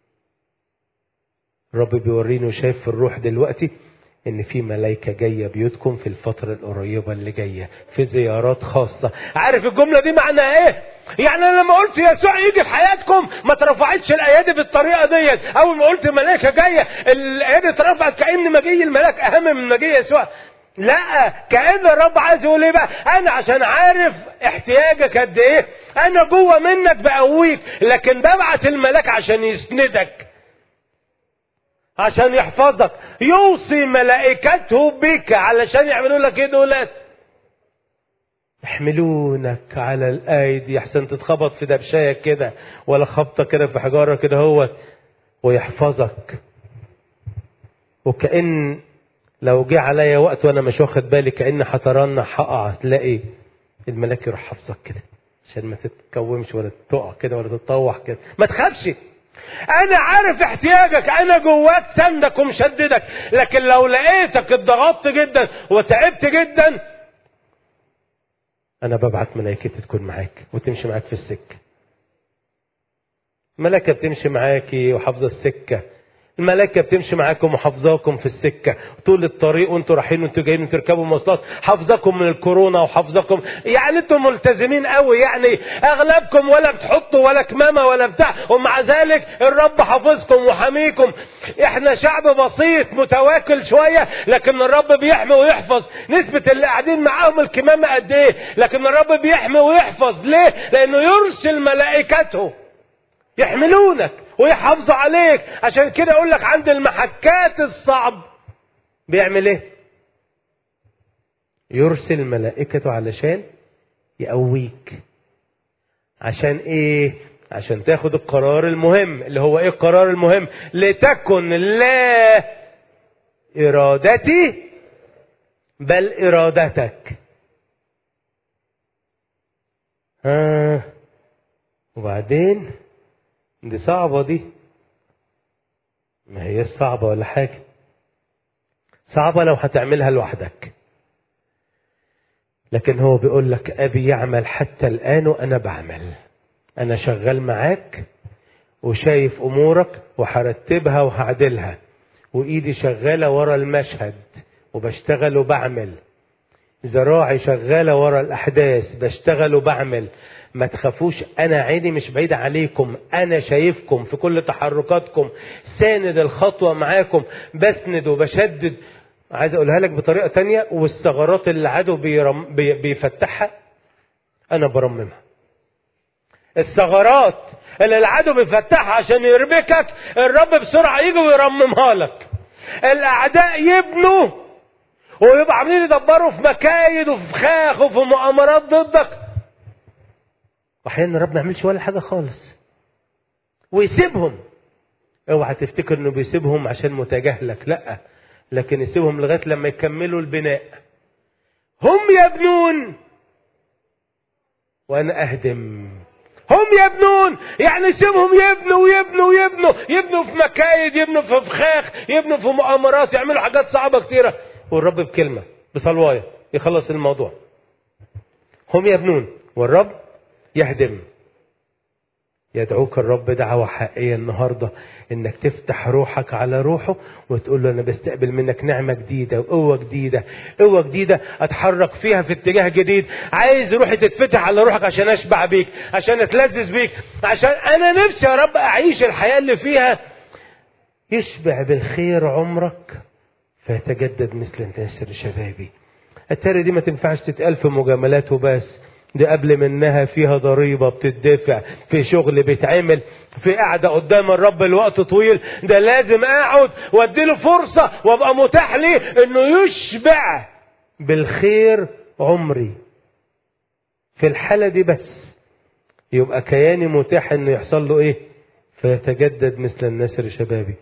الرب بيوريني وشايف في الروح دلوقتي ان في ملائكه جايه بيوتكم في الفتره القريبه اللي جايه في زيارات خاصه عارف الجمله دي معناها ايه يعني انا لما قلت يسوع يجي في حياتكم ما اترفعتش الايادي بالطريقه ديت اول ما قلت ملائكه جايه الايادي اترفعت كان مجيء الملاك اهم من مجيء يسوع لا كأن الرب عايز يقول ايه بقى انا عشان عارف احتياجك قد ايه انا جوه منك بقويك لكن ببعت الملاك عشان يسندك عشان يحفظك يوصي ملائكته بك علشان يعملوا لك ايه دولت يحملونك على الايدي احسن تتخبط في دبشايه كده ولا خبطه كده في حجاره كده هو ويحفظك وكأن لو جه عليا وقت وانا مش واخد بالي كأن هترنح هقع تلاقي الملاك يروح حافظك كده عشان ما تتكومش ولا تقع كده ولا تتطوح كده ما تخافش انا عارف احتياجك انا جواك سندك ومشددك لكن لو لقيتك اتضغطت جدا وتعبت جدا انا ببعت ملائكتي تكون معاك وتمشي معاك في السكه الملائكه بتمشي معاكي وحافظه السكه الملائكه بتمشي معاكم وحافظاكم في السكه طول الطريق وانتوا رايحين وانتوا جايين تركبوا مواصلات حافظاكم من الكورونا وحافظاكم يعني انتوا ملتزمين قوي يعني اغلبكم ولا بتحطوا ولا كمامه ولا بتاع ومع ذلك الرب حافظكم وحميكم احنا شعب بسيط متواكل شويه لكن الرب بيحمي ويحفظ نسبه اللي قاعدين معاهم الكمامه قد ايه لكن الرب بيحمي ويحفظ ليه لانه يرسل ملائكته يحملونك ويحافظوا عليك عشان كده اقول لك عند المحكات الصعب بيعمل ايه يرسل ملائكته علشان يقويك عشان ايه عشان تاخد القرار المهم اللي هو ايه القرار المهم لتكن لا ارادتي بل ارادتك ها وبعدين دي صعبة دي ما هي صعبة ولا حاجة صعبة لو هتعملها لوحدك لكن هو بيقول لك أبي يعمل حتى الآن وأنا بعمل أنا شغال معاك وشايف أمورك وهرتبها وهعدلها وإيدي شغالة ورا المشهد وبشتغل وبعمل ذراعي شغالة ورا الأحداث بشتغل وبعمل ما تخافوش انا عيني مش بعيدة عليكم انا شايفكم في كل تحركاتكم ساند الخطوة معاكم بسند وبشدد عايز اقولها لك بطريقة تانية والثغرات اللي العدو بيرم بي بيفتحها انا برممها الثغرات اللي العدو بيفتحها عشان يربكك الرب بسرعة يجي ويرممها لك الاعداء يبنوا ويبقى عاملين يدبروا في مكايد وفي فخاخ وفي مؤامرات ضدك واحيانا الرب ما يعملش ولا حاجه خالص ويسيبهم اوعى تفتكر انه بيسيبهم عشان متجاهلك لا لكن يسيبهم لغايه لما يكملوا البناء هم يبنون وانا اهدم هم يبنون يعني سيبهم يبنوا ويبنوا ويبنوا يبنوا في مكايد يبنوا في فخاخ يبنوا في مؤامرات يعملوا حاجات صعبه كتيره والرب بكلمه بصلوايه يخلص الموضوع هم يبنون والرب يهدم يدعوك الرب دعوة حقيقية النهاردة انك تفتح روحك على روحه وتقول له انا بستقبل منك نعمة جديدة وقوة جديدة قوة جديدة اتحرك فيها في اتجاه جديد عايز روحي تتفتح على روحك عشان اشبع بيك عشان اتلذذ بيك عشان انا نفسي يا رب اعيش الحياة اللي فيها يشبع بالخير عمرك فيتجدد مثل نسر شبابي التاري دي ما تنفعش تتقال في مجاملات وبس دي قبل منها فيها ضريبة بتدفع في شغل بيتعمل في قعدة قدام الرب الوقت طويل ده لازم اقعد واديله فرصة وابقى متاح ليه انه يشبع بالخير عمري في الحالة دي بس يبقى كياني متاح انه يحصل له ايه فيتجدد مثل النسر شبابي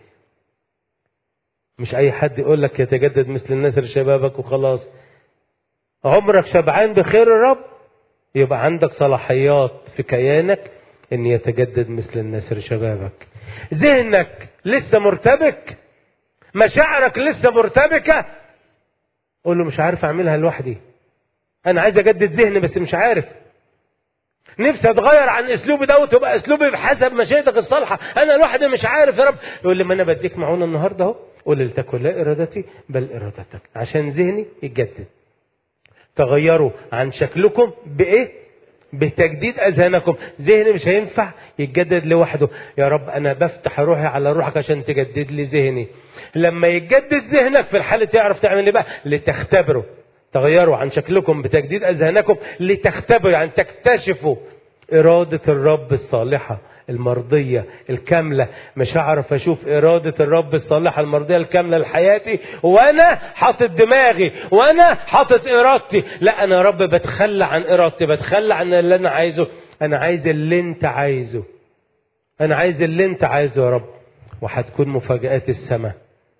مش اي حد يقول لك يتجدد مثل النسر شبابك وخلاص عمرك شبعان بخير الرب يبقى عندك صلاحيات في كيانك ان يتجدد مثل النسر شبابك ذهنك لسه مرتبك مشاعرك لسه مرتبكة قول له مش عارف اعملها لوحدي انا عايز اجدد ذهني بس مش عارف نفسي اتغير عن اسلوبي ده وتبقى اسلوبي بحسب مشيئتك الصالحه انا لوحدي مش عارف يا رب يقول لي ما انا بديك معونه النهارده اهو قول لتكن لا ارادتي بل ارادتك عشان ذهني يتجدد تغيروا عن شكلكم بايه بتجديد اذهانكم ذهني مش هينفع يتجدد لوحده يا رب انا بفتح روحي على روحك عشان تجدد لي ذهني لما يتجدد ذهنك في الحاله تعرف تعمل ايه بقى لتختبروا تغيروا عن شكلكم بتجديد اذهانكم لتختبروا يعني تكتشفوا اراده الرب الصالحه المرضية الكاملة مش هعرف اشوف ارادة الرب الصالحة المرضية الكاملة لحياتي وانا حاطط دماغي وانا حاطط ارادتي لا انا يا رب بتخلى عن ارادتي بتخلى عن اللي انا عايزه انا عايز اللي انت عايزه انا عايز اللي انت عايزه يا رب وهتكون مفاجآت السماء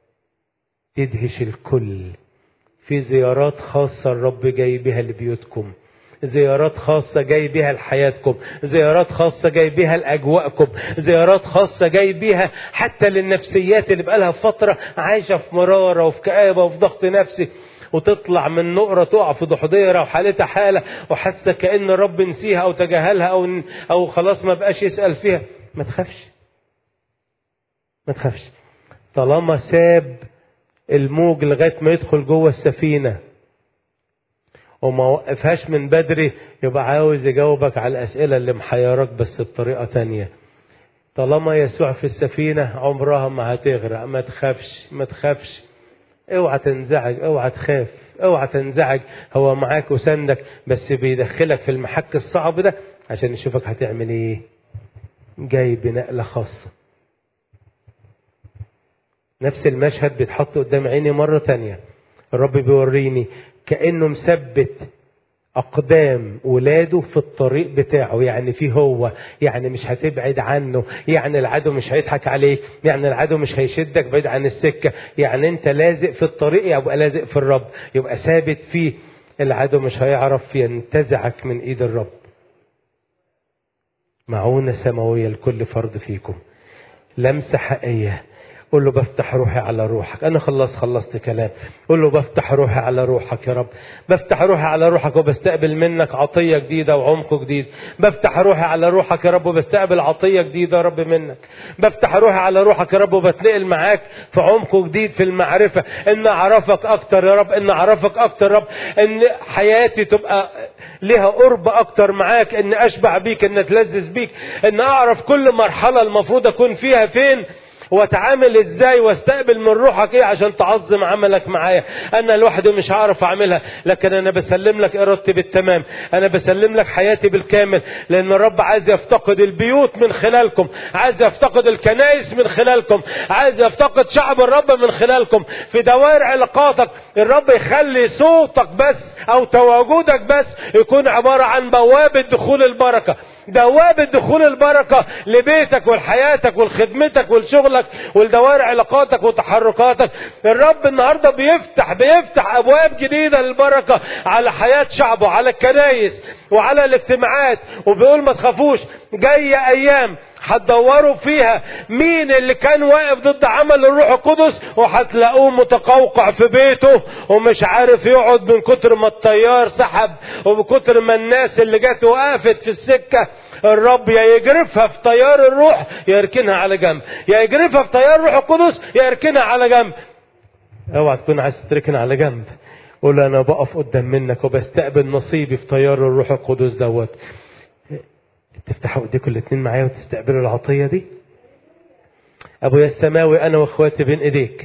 تدهش الكل في زيارات خاصة الرب جاي بها لبيوتكم زيارات خاصة جاي بها لحياتكم زيارات خاصة جاي بها لأجواءكم زيارات خاصة جاي بها حتى للنفسيات اللي بقالها فترة عايشة في مرارة وفي كآبة وفي ضغط نفسي وتطلع من نقرة تقع في ضحضيرة وحالتها حالة وحاسة كأن الرب نسيها أو تجاهلها أو أو خلاص ما بقاش يسأل فيها ما تخافش ما تخافش طالما ساب الموج لغاية ما يدخل جوه السفينة وما وقفهاش من بدري يبقى عاوز يجاوبك على الأسئلة اللي محيرك بس بطريقة تانية طالما يسوع في السفينة عمرها ما هتغرق ما تخافش ما تخافش اوعى تنزعج اوعى تخاف اوعى تنزعج هو معاك وسندك بس بيدخلك في المحك الصعب ده عشان يشوفك هتعمل ايه جاي بنقلة خاصة نفس المشهد بيتحط قدام عيني مرة تانية الرب بيوريني كأنه مثبت أقدام ولاده في الطريق بتاعه يعني فيه هو يعني مش هتبعد عنه يعني العدو مش هيضحك عليك يعني العدو مش هيشدك بعيد عن السكة يعني انت لازق في الطريق يبقى لازق في الرب يبقى ثابت فيه العدو مش هيعرف ينتزعك من ايد الرب معونة سماوية لكل فرد فيكم لمسة حقيقية قول له بفتح روحي على روحك انا خلصت خلصت كلام قول له بفتح روحي على روحك يا رب بفتح روحي على روحك وبستقبل منك عطيه جديده وعمق جديد بفتح روحي على روحك يا رب وبستقبل عطيه جديده يا رب منك بفتح روحي على روحك يا رب وبتنقل معاك في عمق جديد في المعرفه ان اعرفك اكتر يا رب ان اعرفك اكتر يا رب ان حياتي تبقى لها قرب اكتر معاك ان اشبع بيك ان اتلذذ بيك ان اعرف كل مرحله المفروض اكون فيها فين واتعامل ازاي واستقبل من روحك ايه عشان تعظم عملك معايا انا لوحدي مش هعرف اعملها لكن انا بسلم لك ارادتي بالتمام انا بسلم لك حياتي بالكامل لان الرب عايز يفتقد البيوت من خلالكم عايز يفتقد الكنائس من خلالكم عايز يفتقد شعب الرب من خلالكم في دوائر علاقاتك الرب يخلي صوتك بس او تواجدك بس يكون عبارة عن بوابة دخول البركة بوابة دخول البركة لبيتك ولحياتك ولخدمتك ولشغلك ولدوائر علاقاتك وتحركاتك الرب النهاردة بيفتح بيفتح أبواب جديدة للبركة على حياة شعبه على الكنايس وعلى الاجتماعات وبيقول ما تخافوش جاية أيام هتدوروا فيها مين اللي كان واقف ضد عمل الروح القدس وهتلاقوه متقوقع في بيته ومش عارف يقعد من كتر ما الطيار سحب ومن كتر ما الناس اللي جت وقفت في السكه الرب يا يجرفها في طيار الروح يا يركنها على جنب يا يجرفها في طيار الروح القدس يا يركنها على جنب اوعى تكون عايز تركن على جنب قول انا بقف قدام منك وبستقبل نصيبي في طيار الروح القدس دوت تفتحوا ايديكم الاثنين معايا وتستقبلوا العطيه دي ابويا السماوي انا واخواتي بين ايديك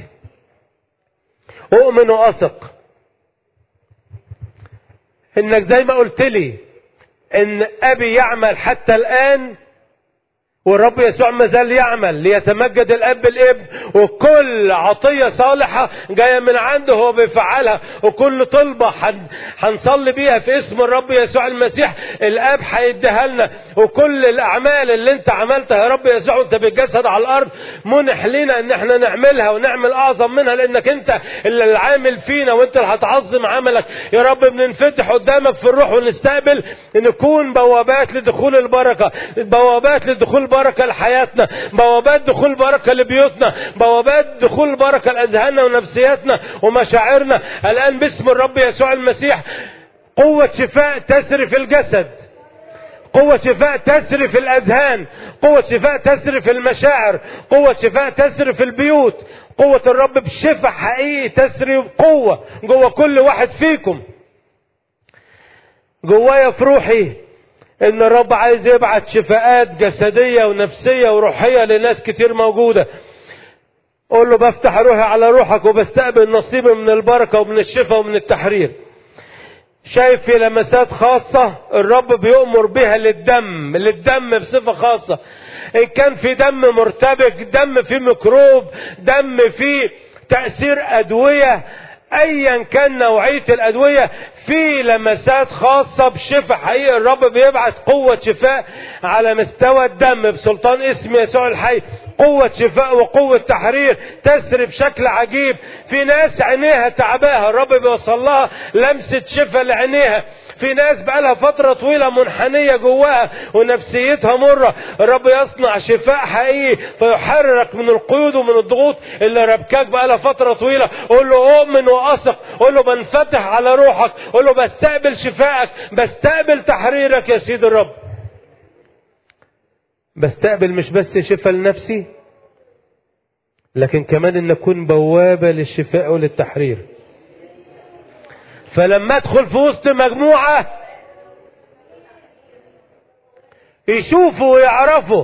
اؤمن واثق انك زي ما قلت لي ان ابي يعمل حتى الان والرب يسوع ما زال يعمل ليتمجد الاب الابن وكل عطيه صالحه جايه من عنده هو بيفعلها وكل طلبه هنصلي بيها في اسم الرب يسوع المسيح الاب هيديها لنا وكل الاعمال اللي انت عملتها يا رب يسوع وانت بالجسد على الارض منح لنا ان احنا نعملها ونعمل اعظم منها لانك انت اللي العامل فينا وانت اللي هتعظم عملك يا رب بننفتح قدامك في الروح ونستقبل نكون بوابات لدخول البركه بوابات لدخول البركة بركة لحياتنا بوابات دخول بركة لبيوتنا بوابات دخول بركة لأذهاننا ونفسياتنا ومشاعرنا الآن باسم الرب يسوع المسيح قوة شفاء تسري في الجسد قوة شفاء تسري في الأذهان قوة شفاء تسري في المشاعر قوة شفاء تسري في البيوت قوة الرب بشفاء حقيقي تسري بقوة جوه كل واحد فيكم جوايا في روحي ان الرب عايز يبعت شفاءات جسدية ونفسية وروحية لناس كتير موجودة قول له بفتح روحي على روحك وبستقبل نصيبي من البركة ومن الشفاء ومن التحرير شايف في لمسات خاصة الرب بيؤمر بها للدم للدم بصفة خاصة إن كان في دم مرتبك دم فيه ميكروب دم فيه تأثير أدوية ايا كان نوعية الادوية في لمسات خاصة بشفاء حقيقي الرب بيبعت قوة شفاء على مستوى الدم بسلطان اسم يسوع الحي قوة شفاء وقوة تحرير تسري بشكل عجيب في ناس عينيها تعباها الرب بيوصل لها لمسة شفاء لعينيها في ناس بقالها فترة طويلة منحنية جواها ونفسيتها مرة الرب يصنع شفاء حقيقي فيحررك من القيود ومن الضغوط اللي ربكاك بقالها فترة طويلة قول له اؤمن واثق قول له بنفتح على روحك قول له بستقبل شفائك بستقبل تحريرك يا سيد الرب بستقبل مش بس شفاء لنفسي لكن كمان ان اكون بوابة للشفاء وللتحرير فلما ادخل في وسط مجموعة يشوفوا ويعرفوا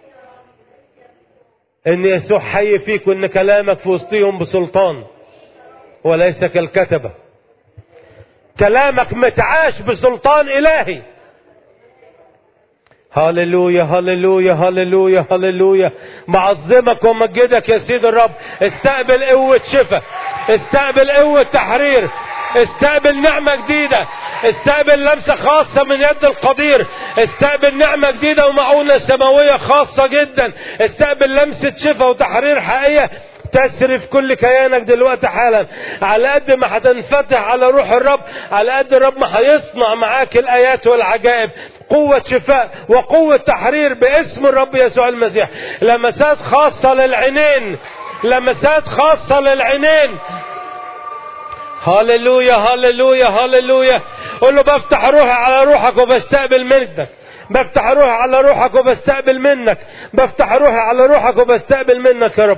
ان يسوع حي فيك وان كلامك في وسطهم بسلطان وليس كالكتبة كلامك متعاش بسلطان الهي هللويا هللويا هللويا هللويا معظمك ومجدك يا سيد الرب استقبل قوة شفاء استقبل قوة تحرير استقبل نعمة جديدة استقبل لمسة خاصة من يد القدير استقبل نعمة جديدة ومعونة سماوية خاصة جدا استقبل لمسة شفاء وتحرير حقيقية تسري في كل كيانك دلوقتي حالا على قد ما هتنفتح على روح الرب على قد الرب ما هيصنع معاك الايات والعجائب قوة شفاء وقوة تحرير باسم الرب يسوع المسيح لمسات خاصة للعينين لمسات خاصة للعينين هللويا هللويا هللويا قول له بفتح روحي على روحك وبستقبل منك بفتح روحي على روحك وبستقبل منك بفتح روحي على روحك وبستقبل منك يا رب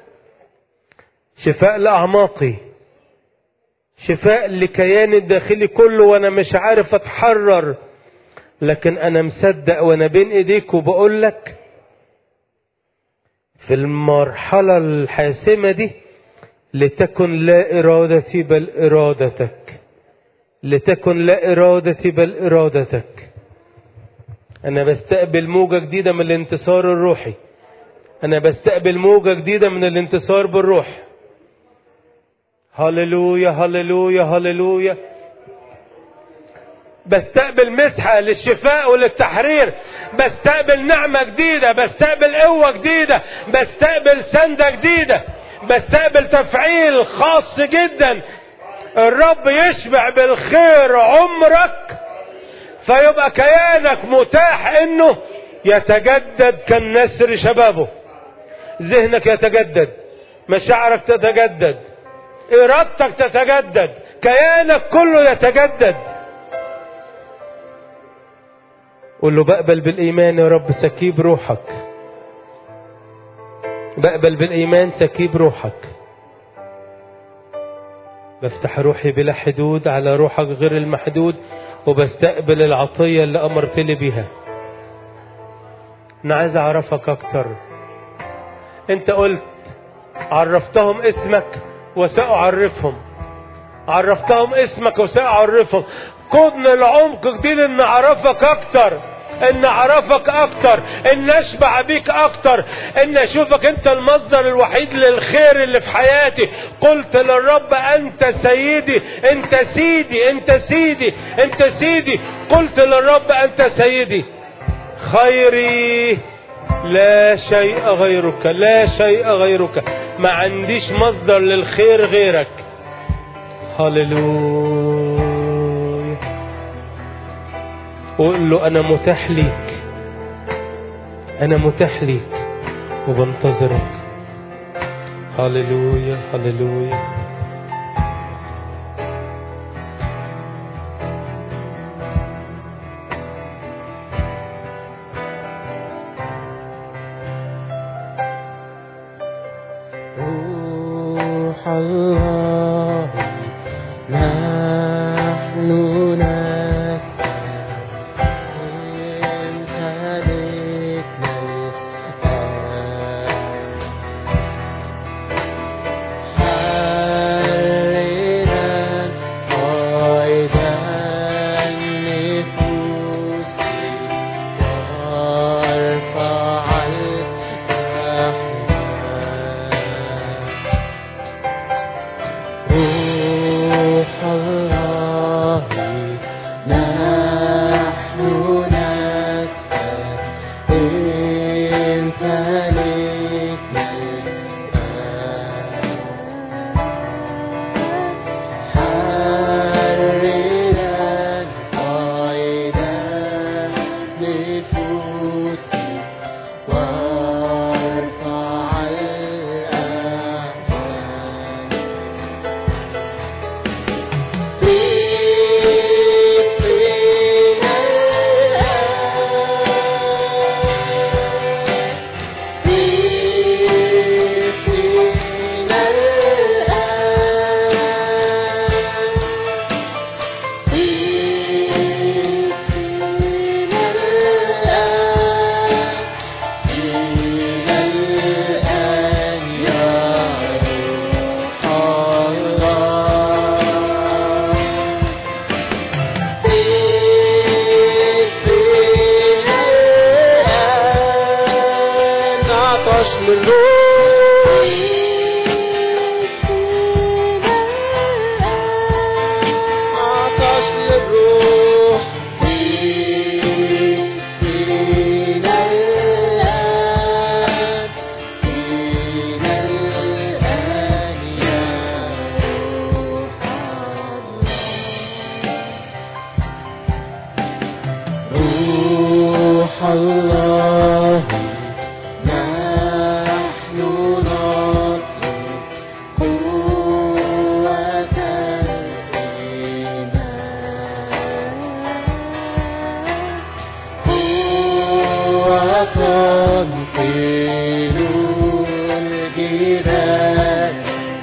شفاء لأعماقي شفاء لكياني الداخلي كله وانا مش عارف اتحرر لكن انا مصدق وانا بين ايديك وبقول لك في المرحلة الحاسمة دي لتكن لا ارادتي بل ارادتك لتكن لا ارادتي بل ارادتك انا بستقبل موجة جديدة من الانتصار الروحي انا بستقبل موجة جديدة من الانتصار بالروح هللويا هللويا هللويا بستقبل مسحة للشفاء وللتحرير بستقبل نعمة جديدة بستقبل قوة جديدة بستقبل سندة جديدة بستقبل تفعيل خاص جدا الرب يشبع بالخير عمرك فيبقى كيانك متاح انه يتجدد كالنسر شبابه ذهنك يتجدد مشاعرك تتجدد ارادتك تتجدد كيانك كله يتجدد قول له بقبل بالايمان يا رب سكيب روحك بقبل بالايمان سكيب روحك بفتح روحي بلا حدود على روحك غير المحدود وبستقبل العطية اللي أمرت لي بيها أنا عايز أعرفك أكتر أنت قلت عرفتهم اسمك وسأعرفهم عرفتهم اسمك وسأعرفهم قودنا لعمق جديد ان نعرفك اكتر ان اعرفك اكتر ان اشبع بيك اكتر ان اشوفك انت المصدر الوحيد للخير اللي في حياتي قلت للرب انت سيدي انت سيدي انت سيدي انت سيدي قلت للرب انت سيدي خيري لا شيء غيرك لا شيء غيرك ما عنديش مصدر للخير غيرك هللويا وقول له انا متاح ليك انا متاح ليك وبنتظرك هللويا هللويا روح الله نحن نسعى امتلكنا الآن حررا قيدا النفوس وارفع الأحزان روح الله نحن نسعى امتلكنا الآن حررا قيدا نفوسي وارفع الأحزان فينا الآن فينا الآن فينا الآن فينا الآن يا روح الله فينا الآن نعطش للروح عطش للروح فينا الآن فينا الآن يا روح الله روح الله نحن نطلب قوة الإيمان قوة تنقل الجبال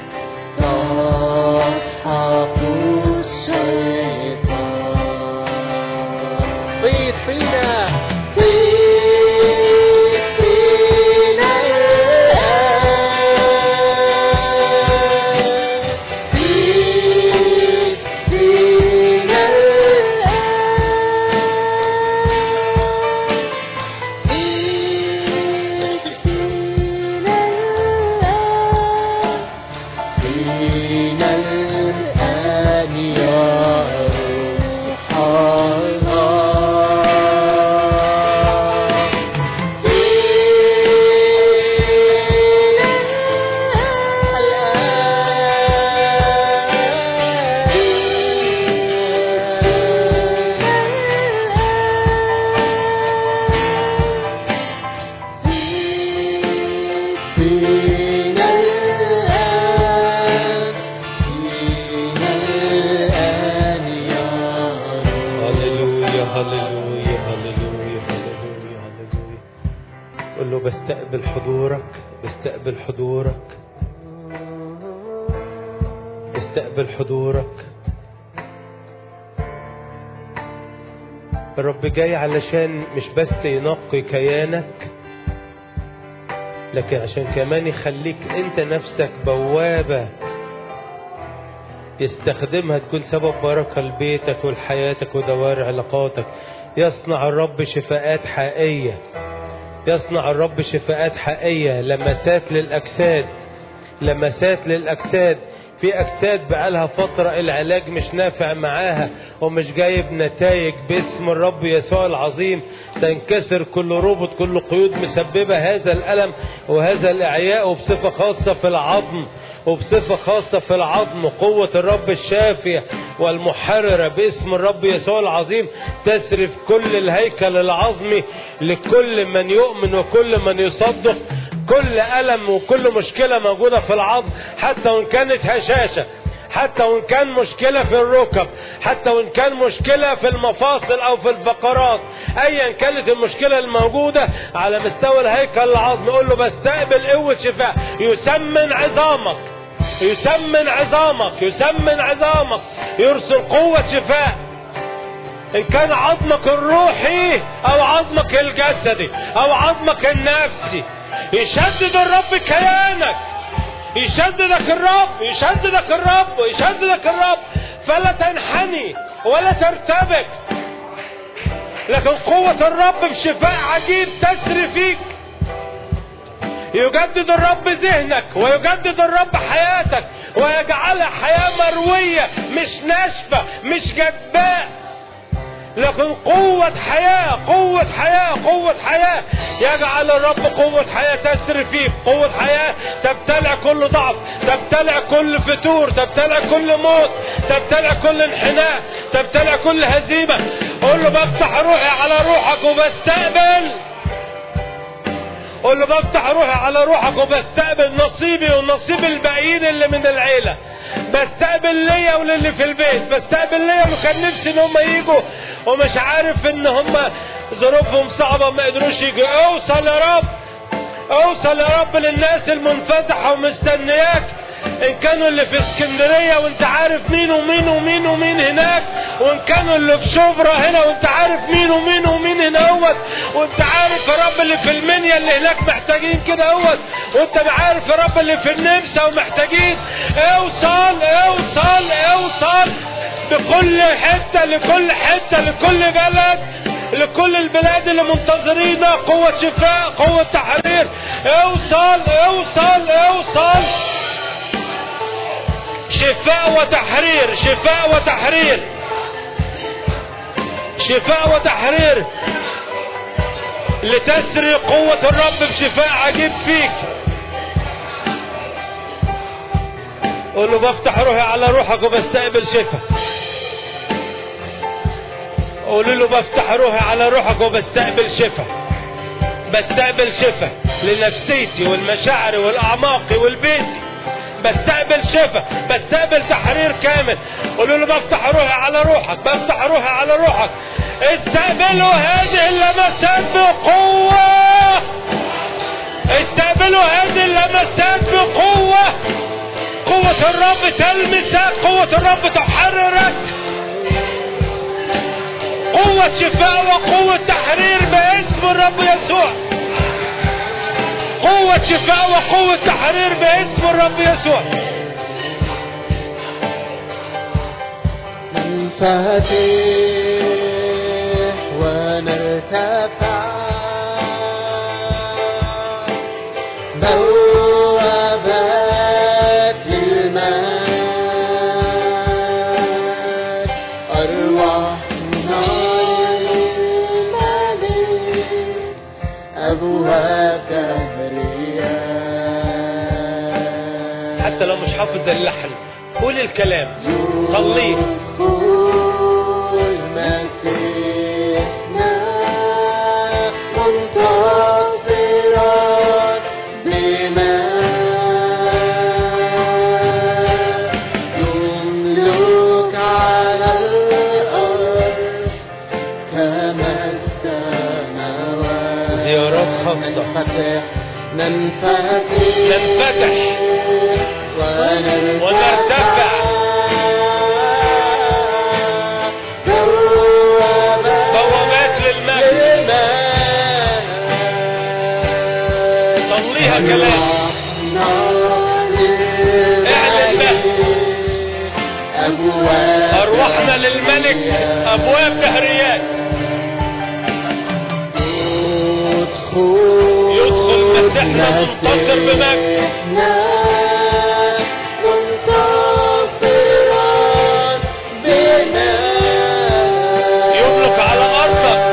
تسحق الشيطان طيب فينا طيب فينا الآن طيب فينا فينا الآن يا روح الله فينا فينا الآن فينا الآن يا هللويا هللويا هللويا هللويا هللويا قول له بستقبل حضورك بستقبل حضورك بستقبل حضورك الرب جاي علشان مش بس ينقي كيانك لكن عشان كمان يخليك انت نفسك بوابة يستخدمها تكون سبب بركة لبيتك ولحياتك ودوار علاقاتك يصنع الرب شفاءات حقيقية يصنع الرب شفاءات حقيقية لمسات للأجساد لمسات للأجساد في أجساد بقالها فترة العلاج مش نافع معاها ومش جايب نتائج باسم الرب يسوع العظيم تنكسر كل ربط كل قيود مسببة هذا الألم وهذا الإعياء وبصفة خاصة في العظم وبصفة خاصة في العظم قوة الرب الشافية والمحررة باسم الرب يسوع العظيم تسرف كل الهيكل العظمي لكل من يؤمن وكل من يصدق كل ألم وكل مشكلة موجودة في العظم حتى وإن كانت هشاشة حتى وإن كان مشكلة في الركب حتى وإن كان مشكلة في المفاصل أو في الفقرات أيا كانت المشكلة الموجودة على مستوى الهيكل العظمي قول له بستقبل قوة شفاء يسمن عظامك يسمن عظامك يسمن عظامك يرسل قوة شفاء إن كان عظمك الروحي أو عظمك الجسدي أو عظمك النفسي يشدد الرب كيانك يشددك الرب يشددك الرب يشددك الرب فلا تنحني ولا ترتبك لكن قوة الرب بشفاء عجيب تسري فيك يجدد الرب ذهنك ويجدد الرب حياتك ويجعلها حياة مروية مش ناشفة مش جدباء لكن قوة حياة قوة حياة قوة حياة يجعل الرب قوة حياة تسري فيك قوة حياة تبتلع كل ضعف تبتلع كل فتور تبتلع كل موت تبتلع كل انحناء تبتلع كل هزيمة قول له بفتح روحي على روحك وبستقبل قول له بفتح روحي على روحك وبستقبل نصيبي ونصيب الباقيين اللي من العيلة بستقبل ليا وللي في البيت بستقبل ليا وكان نفسي ان هم يجوا ومش عارف ان هم ظروفهم صعبة ما قدروش يجوا اوصل يا رب اوصل يا رب للناس المنفتحة ومستنياك ان كانوا اللي في اسكندرية وانت عارف مين ومين ومين ومين هناك وان كانوا اللي في شبرا هنا وانت عارف مين ومين ومين هنا اهوت وانت عارف يا رب اللي في المنيا اللي هناك محتاجين كده اهوت وانت عارف يا رب اللي في النمسا ومحتاجين اوصل اوصل اوصل لكل حتة لكل حتة لكل بلد لكل البلاد اللي منتظرين قوة شفاء قوة تحرير اوصل اوصل اوصل شفاء وتحرير شفاء وتحرير شفاء وتحرير لتسري قوة الرب بشفاء عجيب فيك قول له بفتح روحي على روحك وبستقبل شفاء قول له بفتح روحي على روحك وبستقبل شفاء بستقبل شفاء لنفسيتي والمشاعر والأعماقي والبيتي بستقبل شفاء بستقبل تحرير كامل قولوا له بفتح روحي على روحك بفتح روحي على روحك استقبلوا هذه اللمسات بقوة استقبلوا هذه اللمسات بقوة قوة الرب تلمسك قوة الرب تحررك قوة شفاء وقوة تحرير باسم الرب يسوع قوة شفاء وقوة تحرير باسم الرب يسوع ننفتح ونرتفع بوابات للمجد أرواحنا للملك أبواب دهرية حتى لو مش حافظ اللحن قول الكلام صلي مسيحنا منتصرا بما يملك على الأرض كما السماوات زيارات خاصة ننفتح ننفتح ننفتح ونرتفع ونرتفع. بوابات بوابات للمجد صليها كلام اعلن أبواب أرواحنا للملك أبواب دهريات يدخل يدخل مسيحنا منتصر بمجد. منتصرا بمجد يملك على أرضك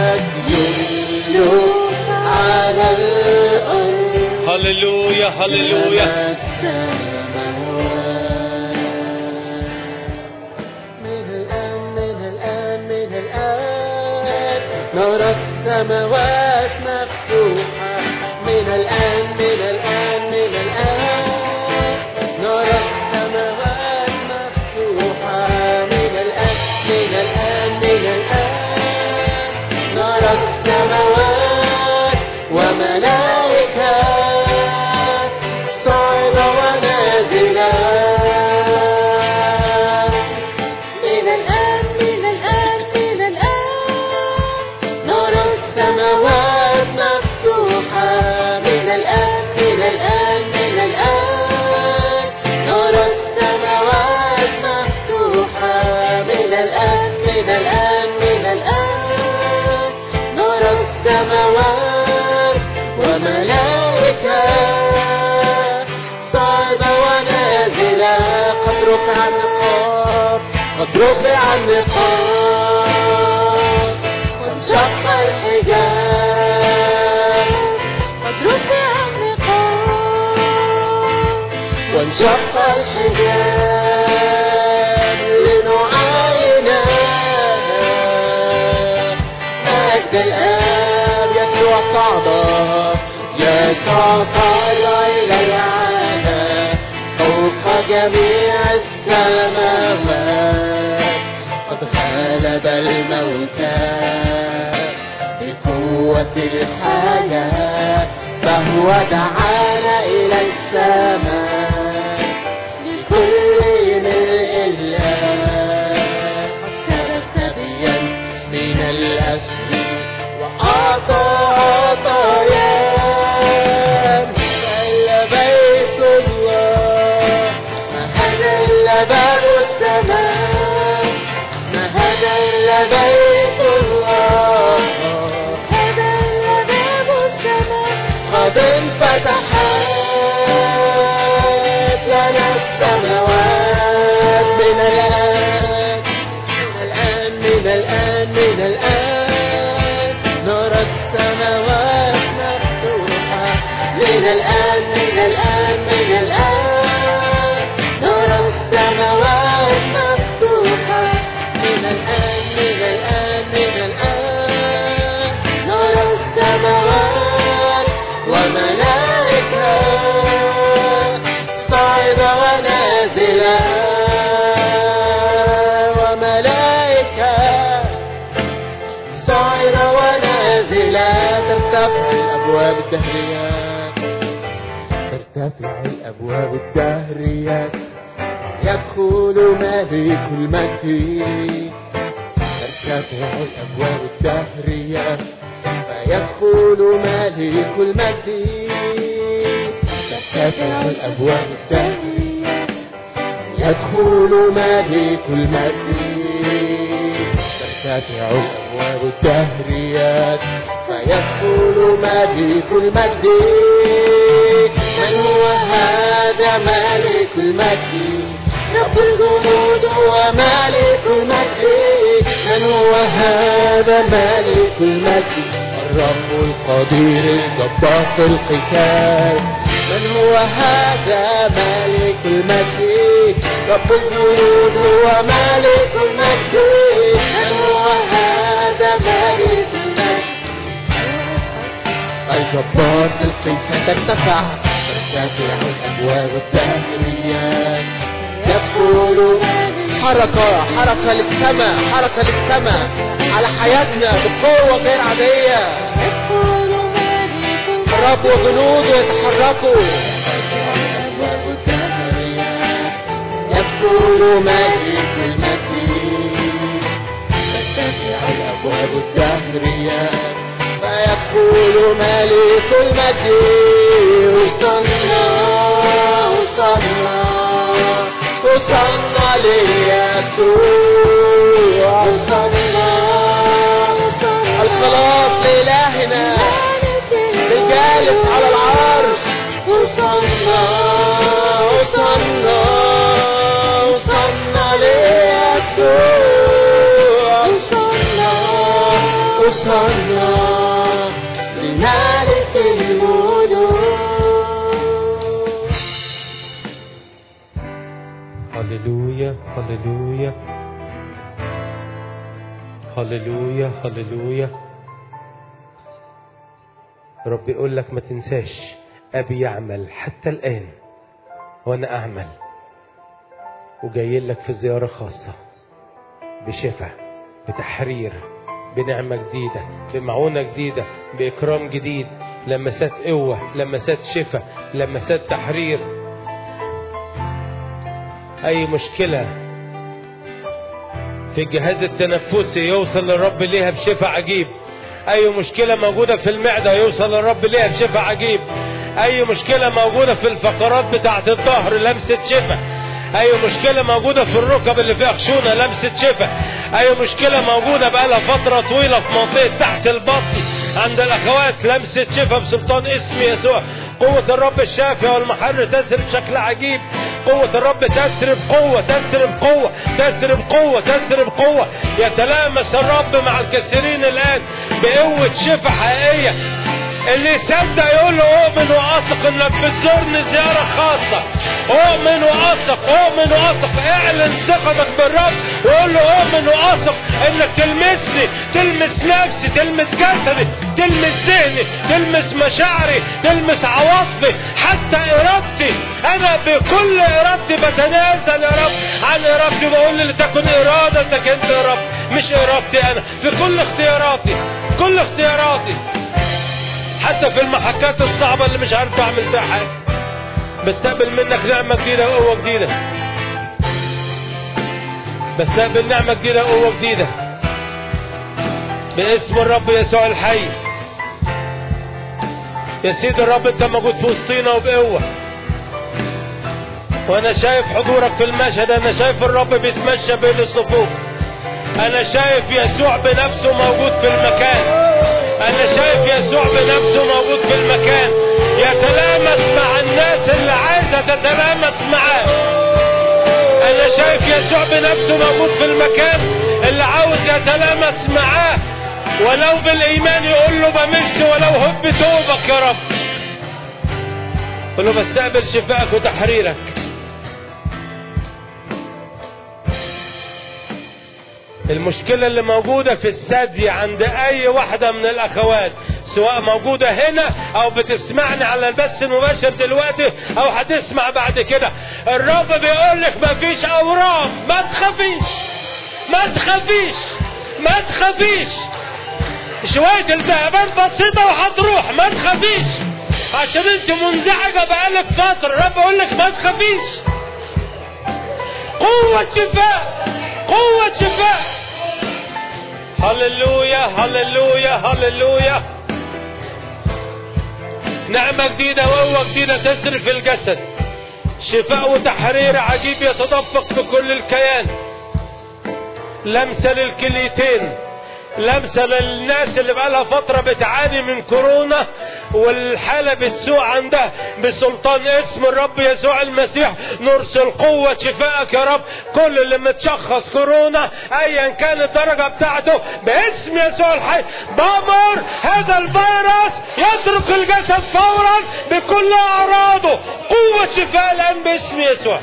يملك على الأرض هللويا هللويا من الآن من الآن من الآن نرى السماوات مفتوحة من الآن من الآن من الآن نرى السماوات مفتوحة من الآن من الآن من الآن نرى السماوات وملائكة صاعدة ونازلة من الآن من الآن من الآن نرى السماوات مفتوحة من الآن من الآن من الآن نرى السماوات مفتوحة من الآن من الآن من الآن نرى السماوات وملائكة صاعدة ونازلة قد رفع النقاب قد رفع النقاب وانشق الحجاب قد رفع النقاب وانشق الحجاب لنعاينها مجد الآب يسوع صعد يسوع صعد إلى العالم فوق جميع السماوات قد غلب الموتى بقوة الحياة فهو دعانا إلى السماء لكل ملء الله قد سبى سبيا من الأسر وأعطى عطايا مهل بيت الله مهد إلا باب السماء مهد إلا بيت الله مهد إلا باب السماء قد انفتحت لنا السماوات من الآن من الآن من الآن نرى السماوات مفتوحة من الآن من الآن من الآن نرى السماوات مفتوحة من الآن من الآن من الآن نرى السماوات وملائكة صاعدة ونازلة وملائكة صاعدة ونازلة ترتفع الأبواب الدهريات ترتفع الأبواب الدهريات يدخل ملك المجد ترتفع الأبواب الدهريات فيدخل ملك المجد ترتفع الأبواب الدهريات يدخل ملك المجد ترتفع الأبواب الدهريات فيدخل ملك المجد من هو هذا ملك المجد رب الجنود هو ملك المجد من هو هذا ملك المجد الرب القدير الجبار في القتال من هو هذا ملك المجد رب الجنود هو ملك المجد من هو هذا ملك المجد الجبار في القتال ترتفع ترتفع الابواب الدهريات يدخل حركة حركة للسماء حركة للسماء على حياتنا بقوة غير عادية الرب وجنوده يتحركوا يدخل ملك المجد ترتفع الابواب الدهريات فيدخل ملك المجد وصلنا وصلنا وصلنا ليسوع وصلنا الخلاص لإلهنا الجالس على العرش وصلنا وصلنا وصلنا ليسوع وصلنا وصلنا لملك الملوك هللويا هللويا هللويا هللويا رب يقول لك ما تنساش أبي يعمل حتى الآن وأنا أعمل وجاي لك في زيارة خاصة بشفاء بتحرير بنعمة جديدة بمعونة جديدة بإكرام جديد لمسات قوة لمسات شفاء لمسات تحرير أي مشكلة في الجهاز التنفسي يوصل للرب ليها بشفاء عجيب أي مشكلة موجودة في المعدة يوصل للرب ليها بشفاء عجيب أي مشكلة موجودة في الفقرات بتاعة الظهر لمسة شفاء أي مشكلة موجودة في الركب اللي فيها خشونة لمسة شفاء أي مشكلة موجودة بقالها فترة طويلة في منطقة تحت البطن عند الأخوات لمسة شفاء بسلطان اسم يسوع قوة الرب الشافي والمحرر تسري بشكل عجيب قوة الرب تسري بقوة تسري بقوة تسري بقوة تسري بقوة يتلامس الرب مع الكثيرين الآن بقوة شفاء حقيقية اللي يصدق يقول له اؤمن واثق انك بتزورني زيارة خاصة اؤمن واثق اؤمن واثق اعلن ثقتك بالرب وقول له اؤمن واثق انك تلمسني تلمس نفسي تلمس جسدي تلمس ذهني تلمس مشاعري تلمس عواطفي حتى ارادتي انا بكل ارادتي بتنازل يا رب عن ارادتي بقول لتكن ارادتك انت يا رب مش ارادتي انا في كل اختياراتي كل اختياراتي حتى في المحكات الصعبة اللي مش عارف اعمل فيها حاجة بستقبل منك نعمة جديدة وقوة جديدة بستقبل نعمة جديدة وقوة جديدة باسم الرب يسوع الحي يا سيد الرب انت موجود في وسطينا وبقوة وانا شايف حضورك في المشهد انا شايف الرب بيتمشى بين الصفوف انا شايف يسوع بنفسه موجود في المكان انا شايف يسوع بنفسه موجود في المكان يتلامس مع الناس اللي عايزه تتلامس معاه انا شايف يسوع بنفسه موجود في المكان اللي عاوز يتلامس معاه ولو بالايمان يقول له بمشي ولو هب توبك يا رب قل له بستقبل شفائك وتحريرك المشكلة اللي موجودة في الثدي عند أي واحدة من الأخوات سواء موجودة هنا أو بتسمعني على البث المباشر دلوقتي أو هتسمع بعد كده الرب بيقول لك مفيش أورام ما تخافيش ما تخافيش ما تخافيش شوية التهابات بسيطة وهتروح ما تخافيش عشان انت منزعجة بقالك فترة الرب يقول لك ما تخافيش قوة شفاء قوة شفاء هللويا هللويا هللويا نعمة جديدة وقوة جديدة تسري في الجسد شفاء وتحرير عجيب يتدفق في كل الكيان لمسة للكليتين لمسة للناس اللي بقالها فترة بتعاني من كورونا والحالة بتسوء عندها بسلطان اسم الرب يسوع المسيح نرسل قوة شفائك يا رب كل اللي متشخص كورونا ايا كان الدرجة بتاعته باسم يسوع الحي دمر هذا الفيروس يترك الجسد فورا بكل اعراضه قوة شفاء الان باسم يسوع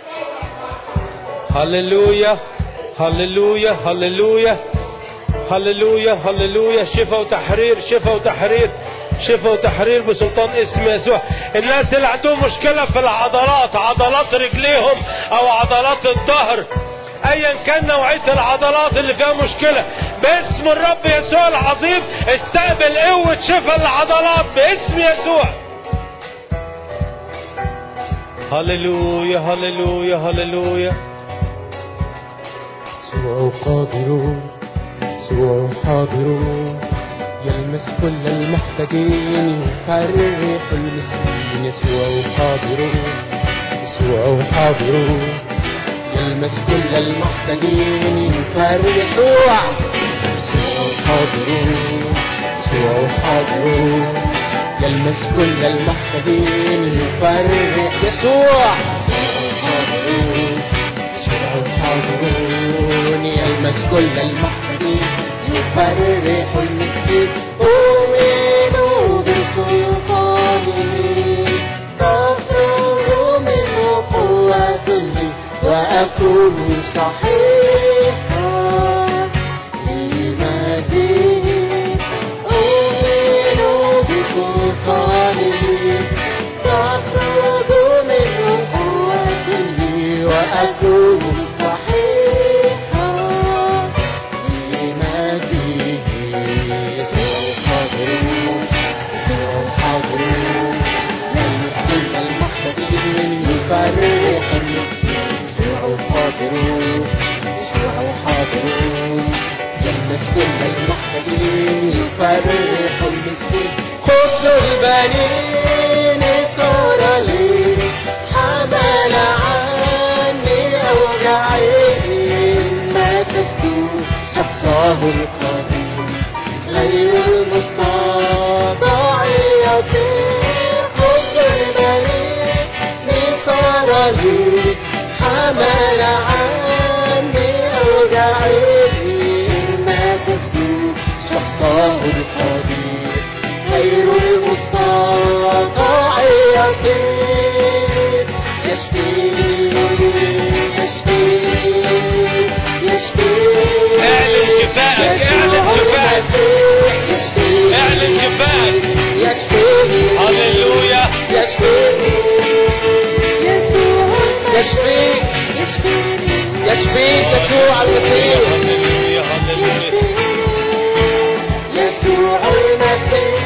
هللويا هللويا هللويا هللويا هللويا شفاء وتحرير شفاء وتحرير شفاء وتحرير بسلطان اسم يسوع الناس اللي عندهم مشكلة في العضلات عضلات رجليهم او عضلات الظهر ايا كان نوعية العضلات اللي فيها مشكلة باسم الرب يسوع العظيم استقبل قوة شفاء العضلات باسم يسوع هللويا هللويا هللويا يسوع قادر يسوع حاضر يلمس كل المحتاجين يفرح المسكين يسوع قادر يسوع حاضر يلمس كل المحتاجين يفرح يسوع يسوع حاضر يسوع حاضر يلمس كل المحتاجين يفرح يسوع يسوع حاضر يسوع حاضر يلمس كل المحتاجين يفرح المسكين أؤمن بسلطانه تخرج منه قوة لي وأكون صحيحا لمجده أؤمن بسلطانه تخرج منه قوة لي وأكون صحيحا لمجده يسوع حاضر يسوع حاضر يلمس كل المحتاجين يفرح يسوع حاضر يسوع حاضر يلمس كل المحتاجين يفرح المسكين خبز البنين صار لي حمل عني أوجاعي مسست شخصه القديم غير المستطاع يطير خبز البنين صار لي حمل عني أوجاعي مسست شخصه القدير غير المستطاع يصير يشفيني يشفيني يشفيني اعلن شفائك، اعلن شفائك. يشفيني اعلن شفائك. يشفيني هللويا يشفيني يشفيك يشفيك يسوع المسيح هللويا هللويا يسوع المسيح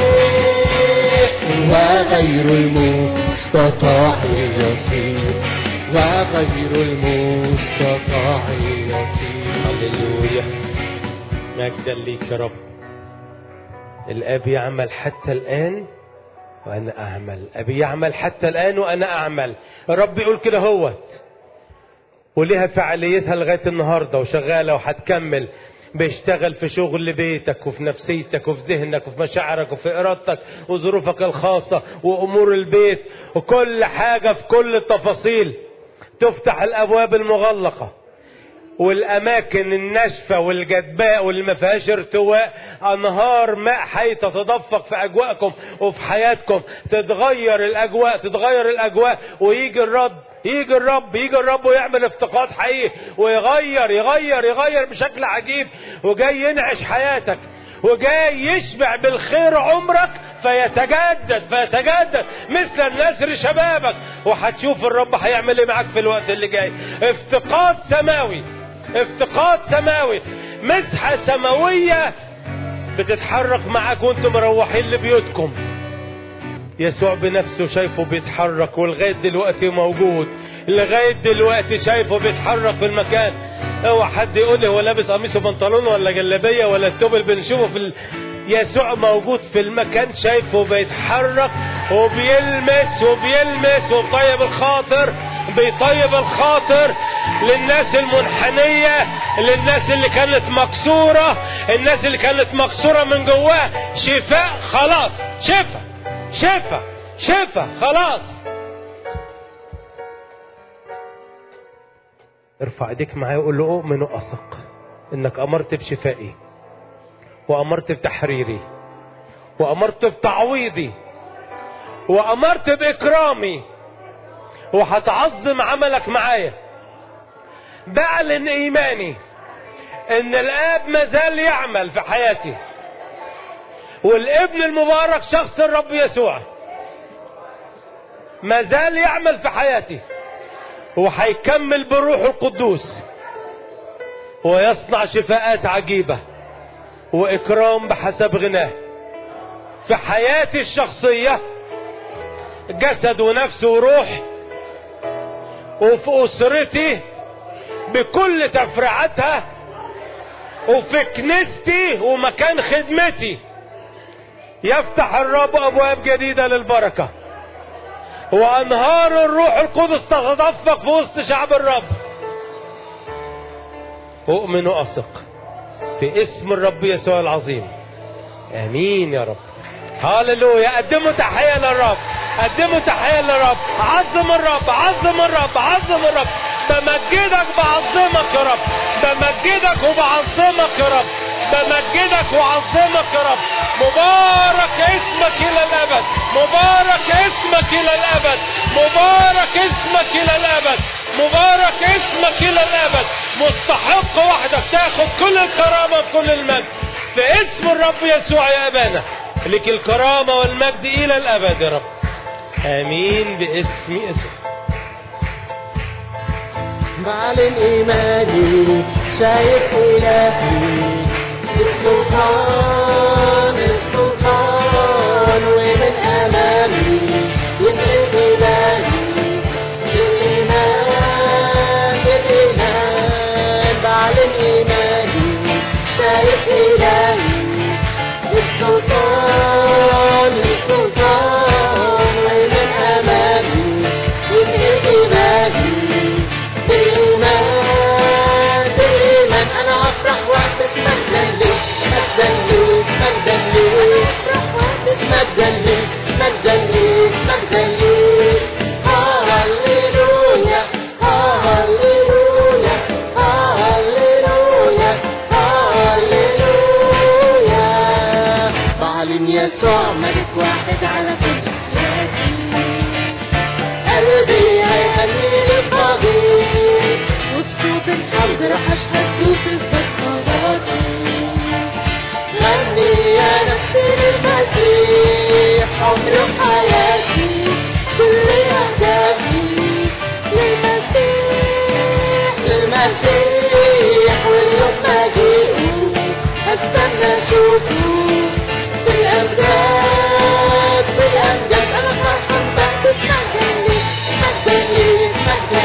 وغير المستطاع يصير وغير المستطاع يصير هللويا مجدا ليك يا رب الاب يعمل حتى الان وانا اعمل ابي يعمل حتى الان وانا اعمل الرب يقول كده هوت وليها فعاليتها لغايه النهارده وشغاله وهتكمل بيشتغل في شغل بيتك وفي نفسيتك وفي ذهنك وفي مشاعرك وفي ارادتك وظروفك الخاصه وامور البيت وكل حاجه في كل التفاصيل تفتح الابواب المغلقه والاماكن الناشفه والجدباء واللي ما فيهاش ارتواء انهار ماء حي تتدفق في اجواءكم وفي حياتكم تتغير الاجواء تتغير الاجواء ويجي الرب يجي الرب يجي الرب ويعمل افتقاد حقيقي ويغير يغير يغير بشكل عجيب وجاي ينعش حياتك وجاي يشبع بالخير عمرك فيتجدد فيتجدد مثل النسر شبابك وهتشوف الرب هيعمل ايه معاك في الوقت اللي جاي افتقاد سماوي افتقاد سماوي مسحة سماوية بتتحرك معاك وانتم مروحين لبيوتكم يسوع بنفسه شايفه بيتحرك ولغاية دلوقتي موجود لغاية دلوقتي شايفه بيتحرك في المكان اوعى حد يقول لي هو لابس قميص وبنطلون ولا جلابية ولا التوب اللي بنشوفه في ال... يسوع موجود في المكان شايفه بيتحرك وبيلمس وبيلمس وبيطيب الخاطر بيطيب الخاطر للناس المنحنية للناس اللي كانت مكسورة الناس اللي كانت مكسورة من جواها شفاء خلاص شفاء شفاء شفاء خلاص ارفع ايديك معايا وقول له اؤمن واثق انك امرت بشفائي وامرت بتحريري وامرت بتعويضي وامرت باكرامي وهتعظم عملك معايا بعلن ايماني ان الاب مازال يعمل في حياتي والابن المبارك شخص الرب يسوع مازال يعمل في حياتي وهيكمل بروح القدوس ويصنع شفاءات عجيبة وإكرام بحسب غناه في حياتي الشخصية جسد ونفس وروح وفي أسرتي بكل تفريعاتها وفي كنيستي ومكان خدمتي يفتح الرب أبواب جديدة للبركة وأنهار الروح القدس تتدفق في وسط شعب الرب أؤمن وأثق في اسم الرب يسوع العظيم آمين يا رب هللويا قدموا تحية للرب قدموا تحية للرب عظم الرب عظم الرب عظم الرب بمجدك بعظمك يا رب بمجدك وبعظمك يا رب بمجدك وعظمك يا رب مبارك اسمك الى الابد مبارك اسمك الى الابد مبارك اسمك الى الابد مبارك اسمك الى الابد مستحق وحدك تاخد كل الكرامه وكل المجد في اسم الرب يسوع يا ابانا لك الكرامه والمجد الى الابد يا رب امين باسم يسوع بعلن إيماني شايف إلهي السلطان السلطان ومن أمامي يملك إلهي بالإيمان بالإيمان بعلن إيماني شايف إلهي السلطان السلطان ومن أمامي يملك إلهي بالإيمان بالإيمان أنا أفرح وقتك مجدا ليك مجدا ليك مجدا ليك مجدا ليك مجدا ليك مجدا ليك هاليلويا هاليلويا هاليلويا هاليلويا بعلن يسوع ملك واحد على كل حياتي قلبي هيغني للطبيب وبصوت الحمد راح اشهد وتثبت صلاتي غني يا نفسي للمسيح عمري وحياتي كل اهدافي للمسيح للمسيح واليوم مجيئه هستنى اشوفه في الامجاد في الامجاد انا فرحان بقتك مجدا ليك مجدا ليك مجدا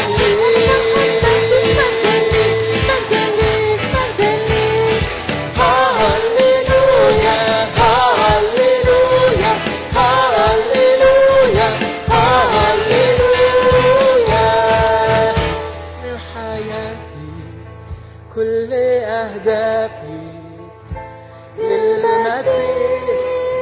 ليك مجدا ليك هاليلويا هاليلويا هاليلويا هاليلويا لحياتي كل أهدافي للمسيح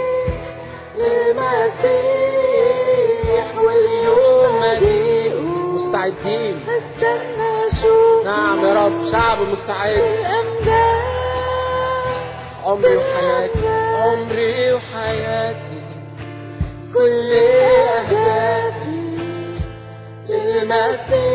للمسيح واليوم مجيء مستعدين استنى اشوف نعم يا رب شعب مستعد الامجاد عمري وحياتي عمري وحياتي كل أهدافي للمسيح